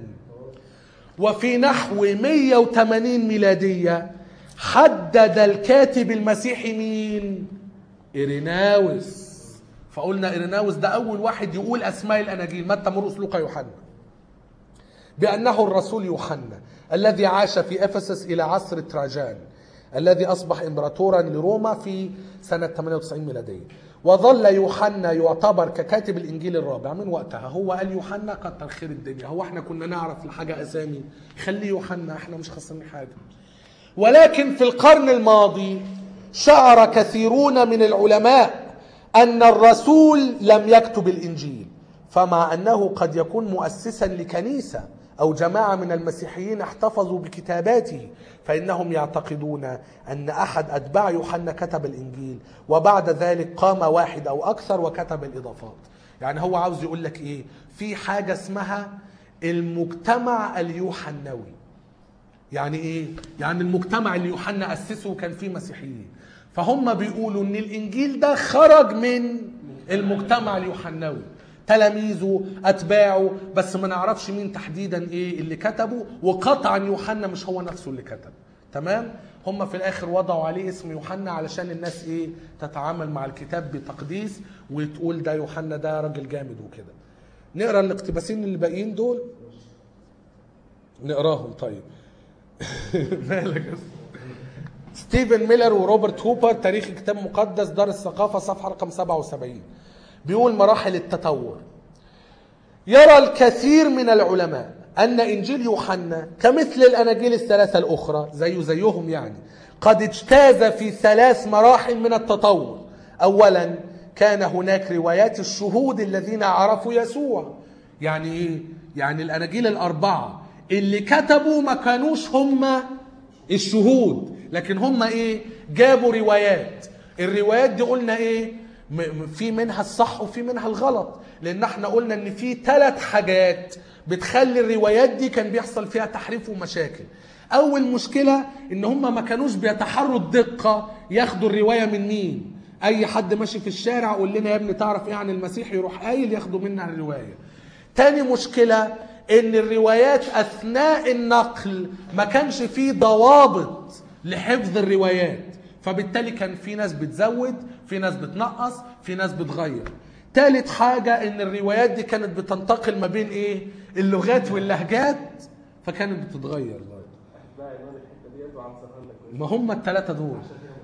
وفي نحو 180 ميلاديه حدد الكاتب المسيحي مين إيريناوس فقلنا إيريناوس ده أول واحد يقول أسماء الأناجيل متى مرقس لوقا يوحنا بأنه الرسول يوحنا الذي عاش في أفسس إلى عصر تراجان الذي أصبح إمبراطورا لروما في سنة 98 ميلادية وظل يوحنا يعتبر ككاتب الإنجيل الرابع من وقتها هو قال يوحنا كتر خير الدنيا هو احنا كنا نعرف الحاجة أسامي خليه يوحنا احنا مش خسرانين حاجة ولكن في القرن الماضي شعر كثيرون من العلماء ان الرسول لم يكتب الانجيل فمع انه قد يكون مؤسسا لكنيسه او جماعه من المسيحيين احتفظوا بكتاباته فانهم يعتقدون ان احد اتباع يوحنا كتب الانجيل وبعد ذلك قام واحد او اكثر وكتب الاضافات يعني هو عاوز يقول لك ايه في حاجه اسمها المجتمع اليوحنوي يعني ايه؟ يعني المجتمع اللي يوحنا اسسه كان فيه مسيحيين فهم بيقولوا ان الانجيل ده خرج من المجتمع اليوحنوي تلاميذه اتباعه بس ما نعرفش مين تحديدا ايه اللي كتبه وقطعا يوحنا مش هو نفسه اللي كتب تمام هم في الاخر وضعوا عليه اسم يوحنا علشان الناس ايه تتعامل مع الكتاب بتقديس وتقول ده يوحنا ده راجل جامد وكده نقرا الاقتباسين اللي باقيين دول نقراهم طيب مالك يا ستيفن ميلر وروبرت هوبر تاريخ كتاب مقدس دار الثقافة صفحة رقم 77 بيقول مراحل التطور يرى الكثير من العلماء أن إنجيل يوحنا كمثل الأناجيل الثلاثة الأخرى زيه زيهم يعني قد اجتاز في ثلاث مراحل من التطور أولا كان هناك روايات الشهود الذين عرفوا يسوع يعني إيه؟ يعني الأناجيل الأربعة اللي كتبوا ما كانوش هم الشهود لكن هم ايه جابوا روايات الروايات دي قلنا ايه م- م- في منها الصح وفي منها الغلط لان احنا قلنا ان في ثلاث حاجات بتخلي الروايات دي كان بيحصل فيها تحريف ومشاكل اول مشكله ان هم ما كانوش بيتحروا الدقه ياخدوا الروايه من مين اي حد ماشي في الشارع قول لنا يا ابني تعرف ايه عن المسيح يروح قايل ياخدوا منا الروايه تاني مشكله ان الروايات اثناء النقل ما كانش فيه ضوابط لحفظ الروايات فبالتالي كان في ناس بتزود في ناس بتنقص في ناس بتغير تالت حاجة ان الروايات دي كانت بتنتقل ما بين ايه اللغات واللهجات فكانت بتتغير برضه بقى عنوان الحته ديت وعنصرها لك ما هم الثلاثة دول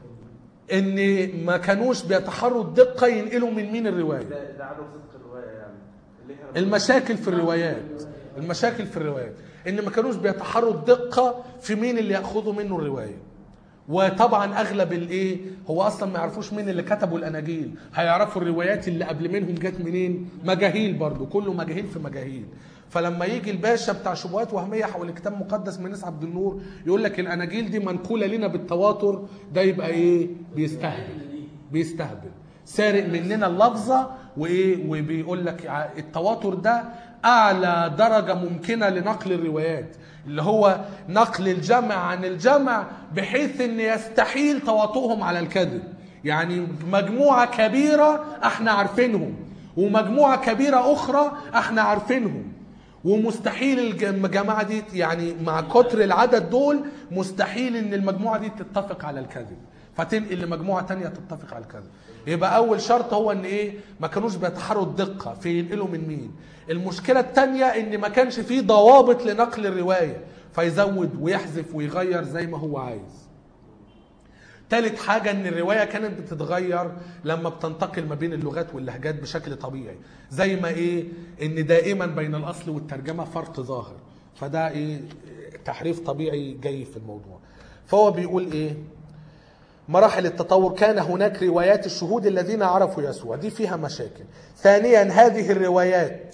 ان ما كانوش بيتحروا الدقة ينقلوا من مين الرواية ده ده عدم صدق الروايه يعني اللي احنا المشاكل في الروايات المشاكل في الروايات ان ما كانوش بيتحروا الدقه في مين اللي ياخذوا منه الروايه وطبعا اغلب الايه هو اصلا ما يعرفوش مين اللي كتبوا الاناجيل هيعرفوا الروايات اللي قبل منهم جت منين مجاهيل برضو كله مجاهيل في مجاهيل فلما يجي الباشا بتاع شبهات وهميه حول الكتاب المقدس من عبد النور يقول لك الاناجيل دي منقوله لنا بالتواتر ده يبقى ايه بيستهبل بيستهبل سارق مننا اللفظه وايه وبيقول لك ع- التواتر ده اعلى درجه ممكنه لنقل الروايات اللي هو نقل الجمع عن الجمع بحيث ان يستحيل تواطؤهم على الكذب يعني مجموعه كبيره احنا عارفينهم ومجموعه كبيره اخرى احنا عارفينهم ومستحيل الج- الجماعه دي يعني مع كتر العدد دول مستحيل ان المجموعه دي تتفق على الكذب فتنقل لمجموعه تانية تتفق على كذا يبقى اول شرط هو ان ايه ما كانوش بيتحروا الدقه في ينقلوا من مين المشكله الثانيه ان ما كانش فيه ضوابط لنقل الروايه فيزود ويحذف ويغير زي ما هو عايز تالت حاجة ان الرواية كانت بتتغير لما بتنتقل ما بين اللغات واللهجات بشكل طبيعي زي ما ايه ان دائما بين الاصل والترجمة فرق ظاهر فده ايه تحريف طبيعي جاي في الموضوع فهو بيقول ايه مراحل التطور كان هناك روايات الشهود الذين عرفوا يسوع دي فيها مشاكل ثانيا هذه الروايات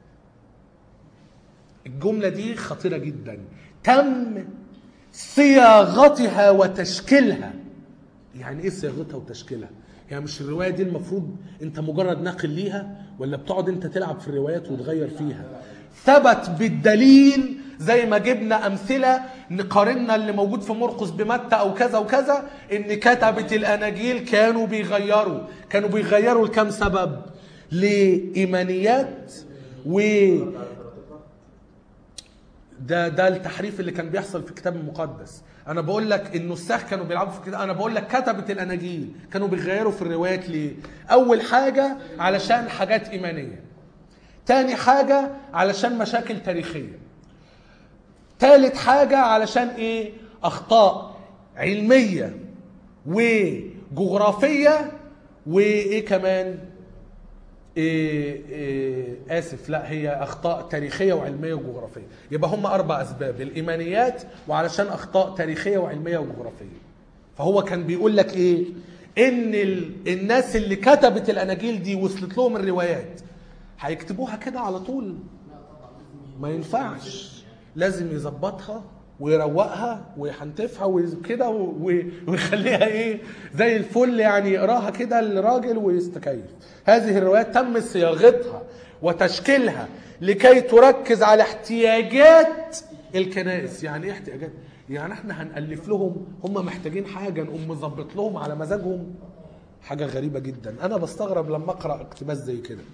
الجملة دي خطيرة جدا تم صياغتها وتشكيلها يعني ايه صياغتها وتشكيلها يعني مش الرواية دي المفروض انت مجرد ناقل ليها ولا بتقعد انت تلعب في الروايات وتغير فيها ثبت بالدليل زي ما جبنا امثله نقارنا اللي موجود في مرقس بمتى او كذا وكذا ان كتبه الاناجيل كانوا بيغيروا كانوا بيغيروا لكم سبب لايمانيات و ده ده التحريف اللي كان بيحصل في الكتاب المقدس انا بقول لك النساخ كانوا بيلعبوا في كده انا بقول لك كتبه الاناجيل كانوا بيغيروا في الروايات ليه اول حاجه علشان حاجات ايمانيه تاني حاجه علشان مشاكل تاريخيه تالت حاجه علشان ايه اخطاء علميه وجغرافيه وايه كمان إيه إيه اسف لا هي اخطاء تاريخيه وعلميه وجغرافيه يبقى هم اربع اسباب الايمانيات وعلشان اخطاء تاريخيه وعلميه وجغرافيه فهو كان بيقول لك ايه ان ال... الناس اللي كتبت الاناجيل دي وصلت لهم الروايات هيكتبوها كده على طول ما ينفعش لازم يظبطها ويروقها ويحنتفها وكده و- ويخليها ايه زي الفل يعني يقراها كده الراجل ويستكيف هذه الروايات تم صياغتها وتشكيلها لكي تركز على احتياجات الكنائس يعني ايه احتياجات يعني احنا هنألف لهم هم محتاجين حاجة نقوم مظبط لهم على مزاجهم حاجة غريبة جدا انا بستغرب لما اقرأ اقتباس زي كده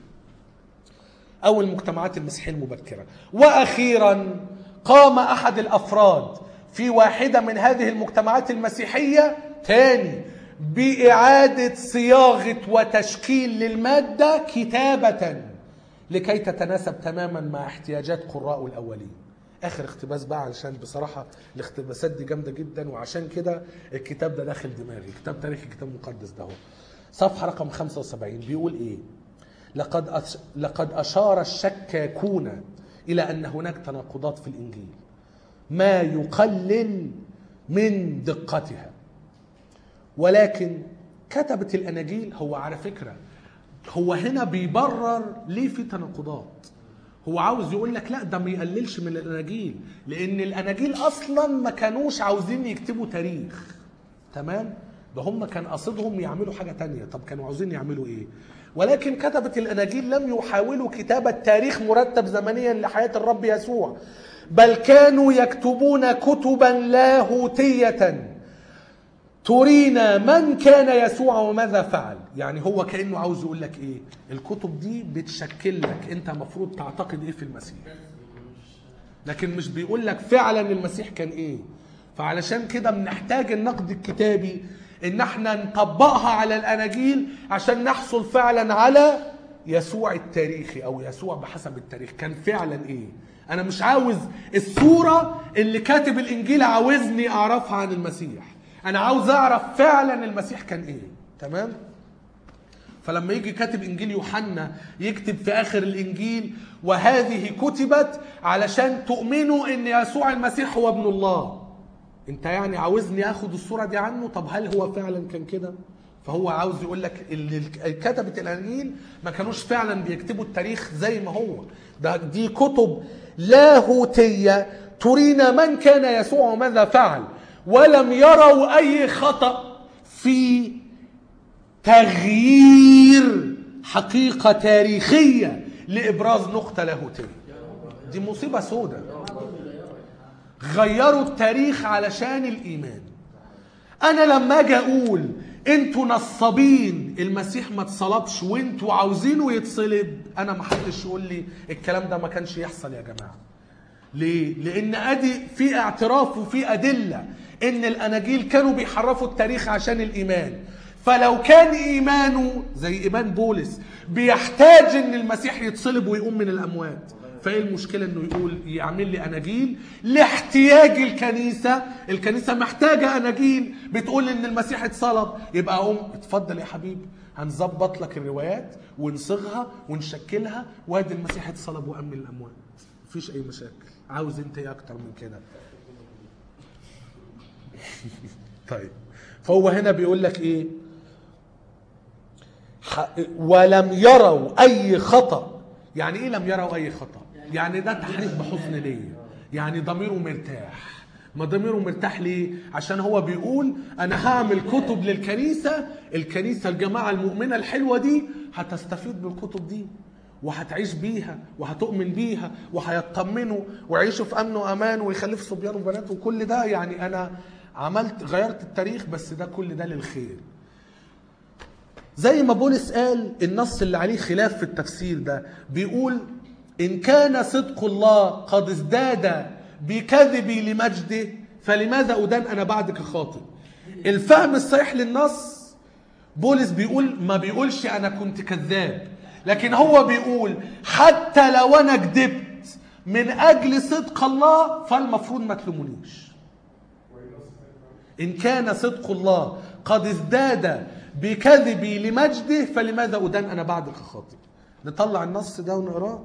أو المجتمعات المسيحية المبكرة وأخيرا قام أحد الأفراد في واحدة من هذه المجتمعات المسيحية تاني بإعادة صياغة وتشكيل للمادة كتابة لكي تتناسب تماما مع احتياجات قراء الأولين آخر اقتباس بقى علشان بصراحة الاقتباسات دي جامدة جدا وعشان كده الكتاب ده داخل دماغي كتاب تاريخي كتاب مقدس ده هو صفحة رقم 75 بيقول إيه لقد أش... لقد أشار الشكاكون إلى أن هناك تناقضات في الإنجيل ما يقلل من دقتها ولكن كتبت الأناجيل هو على فكرة هو هنا بيبرر ليه في تناقضات هو عاوز يقول لك لا ده ما يقللش من الأناجيل لأن الأناجيل أصلا ما كانوش عاوزين يكتبوا تاريخ تمام ده هم كان قصدهم يعملوا حاجة تانية طب كانوا عاوزين يعملوا ايه ولكن كتبة الأناجيل لم يحاولوا كتابة تاريخ مرتب زمنيا لحياة الرب يسوع بل كانوا يكتبون كتبا لاهوتية ترينا من كان يسوع وماذا فعل يعني هو كأنه عاوز يقول لك ايه الكتب دي بتشكل لك انت المفروض تعتقد ايه في المسيح لكن مش بيقول لك فعلا المسيح كان ايه فعلشان كده بنحتاج النقد الكتابي ان احنا نطبقها على الاناجيل عشان نحصل فعلا على يسوع التاريخي او يسوع بحسب التاريخ كان فعلا ايه انا مش عاوز الصورة اللي كاتب الانجيل عاوزني اعرفها عن المسيح انا عاوز اعرف فعلا المسيح كان ايه تمام فلما يجي كاتب انجيل يوحنا يكتب في اخر الانجيل وهذه كتبت علشان تؤمنوا ان يسوع المسيح هو ابن الله انت يعني عاوزني اخد الصوره دي عنه طب هل هو فعلا كان كده فهو عاوز يقول لك اللي كتبت الاناجيل ما كانوش فعلا بيكتبوا التاريخ زي ما هو ده دي كتب لاهوتيه ترينا من كان يسوع وماذا فعل ولم يروا اي خطا في تغيير حقيقه تاريخيه لابراز نقطه لاهوتيه دي مصيبه سوداء غيروا التاريخ علشان الايمان انا لما اجي اقول انتوا نصابين المسيح ما اتصلبش وانتوا عاوزينه يتصلب انا ما حدش يقول لي الكلام ده ما كانش يحصل يا جماعه ليه؟ لأن أدي في اعتراف وفي أدلة إن الأناجيل كانوا بيحرفوا التاريخ عشان الإيمان فلو كان إيمانه زي إيمان بولس بيحتاج إن المسيح يتصلب ويقوم من الأموات فايه المشكله انه يقول يعمل لي اناجيل لاحتياج الكنيسه الكنيسه محتاجه اناجيل بتقول ان المسيح اتصلب يبقى اقوم اتفضل يا حبيبي هنظبط لك الروايات ونصيغها ونشكلها وادي المسيح اتصلب وقام من الاموات مفيش اي مشاكل عاوز انت ايه اكتر من كده طيب فهو هنا بيقول لك ايه ح- ولم يروا اي خطأ يعني ايه لم يروا اي خطأ يعني ده تحريف بحسن نية يعني ضميره مرتاح ما ضميره مرتاح ليه عشان هو بيقول انا هعمل كتب للكنيسة الكنيسة الجماعة المؤمنة الحلوة دي هتستفيد بالكتب دي وهتعيش بيها وهتؤمن بيها وهيطمنوا ويعيشوا في امن وامان ويخلفوا صبيان وبنات وكل ده يعني انا عملت غيرت التاريخ بس ده كل ده للخير زي ما بولس قال النص اللي عليه خلاف في التفسير ده بيقول إن كان صدق الله قد ازداد بكذبي لمجده فلماذا أدان أنا بعدك خاطئ الفهم الصحيح للنص بولس بيقول ما بيقولش أنا كنت كذاب لكن هو بيقول حتى لو أنا كذبت من أجل صدق الله فالمفروض ما تلومونيش إن كان صدق الله قد ازداد بكذبي لمجده فلماذا أدان أنا بعدك خاطئ نطلع النص ده ونقراه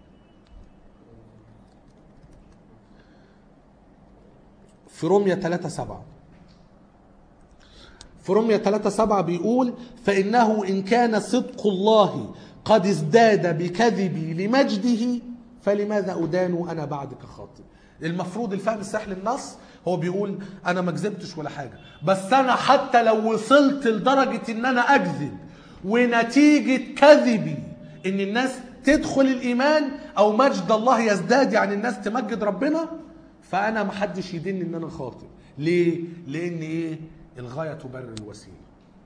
في رومية 3 7 في رومية 3 7 بيقول فإنه إن كان صدق الله قد ازداد بكذبي لمجده فلماذا أدان أنا بعدك خاطئ المفروض الفهم الصحيح للنص هو بيقول أنا ما كذبتش ولا حاجة بس أنا حتى لو وصلت لدرجة إن أنا أكذب ونتيجة كذبي إن الناس تدخل الإيمان أو مجد الله يزداد يعني الناس تمجد ربنا فأنا ما حدش يدين إن أنا خاطئ ليه؟ لأن إيه؟ الغاية تبرر الوسيلة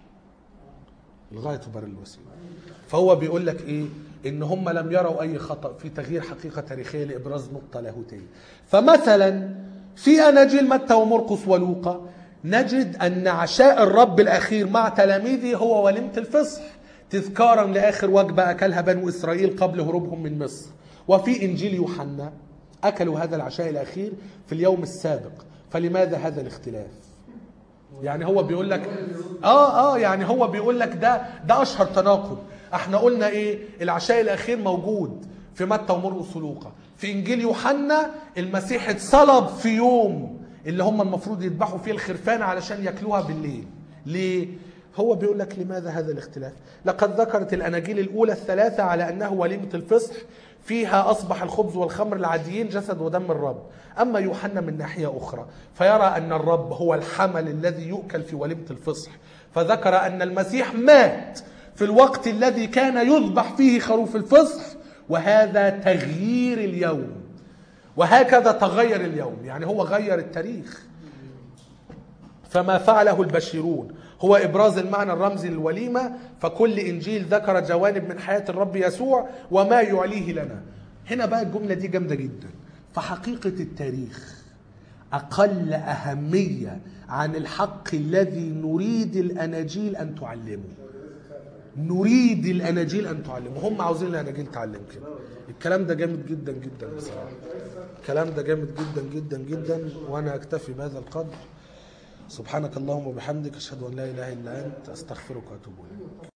الغاية تبرر الوسيلة فهو بيقول لك ايه ان هم لم يروا اي خطأ في تغيير حقيقة تاريخية لابراز نقطة لاهوتية فمثلا في اناجيل متى ومرقس ولوقا نجد ان عشاء الرب الاخير مع تلاميذه هو وليمة الفصح تذكارا لاخر وجبة اكلها بنو اسرائيل قبل هروبهم من مصر وفي انجيل يوحنا اكلوا هذا العشاء الاخير في اليوم السابق فلماذا هذا الاختلاف يعني هو بيقول لك اه اه يعني هو بيقول لك ده ده اشهر تناقض احنا قلنا ايه العشاء الاخير موجود في متى ومرقس ولوقا في انجيل يوحنا المسيح اتصلب في يوم اللي هم المفروض يذبحوا فيه الخرفان علشان ياكلوها بالليل ليه هو بيقول لك لماذا هذا الاختلاف لقد ذكرت الاناجيل الاولى الثلاثه على انه وليمه الفصح فيها اصبح الخبز والخمر العاديين جسد ودم الرب اما يوحنا من ناحيه اخرى فيرى ان الرب هو الحمل الذي يؤكل في وليمه الفصح فذكر ان المسيح مات في الوقت الذي كان يذبح فيه خروف الفصح وهذا تغيير اليوم وهكذا تغير اليوم يعني هو غير التاريخ فما فعله البشيرون هو ابراز المعنى الرمزي للوليمه فكل انجيل ذكر جوانب من حياه الرب يسوع وما يعليه لنا هنا بقى الجمله دي جامده جدا فحقيقه التاريخ اقل اهميه عن الحق الذي نريد الاناجيل ان تعلمه نريد الاناجيل ان تعلمه هم عاوزين الاناجيل تعلم كده الكلام ده جامد جدا جدا بصراحه الكلام ده جامد جدا جدا جدا وانا اكتفي بهذا القدر سبحانك اللهم وبحمدك اشهد ان لا اله الا انت استغفرك واتوب اليك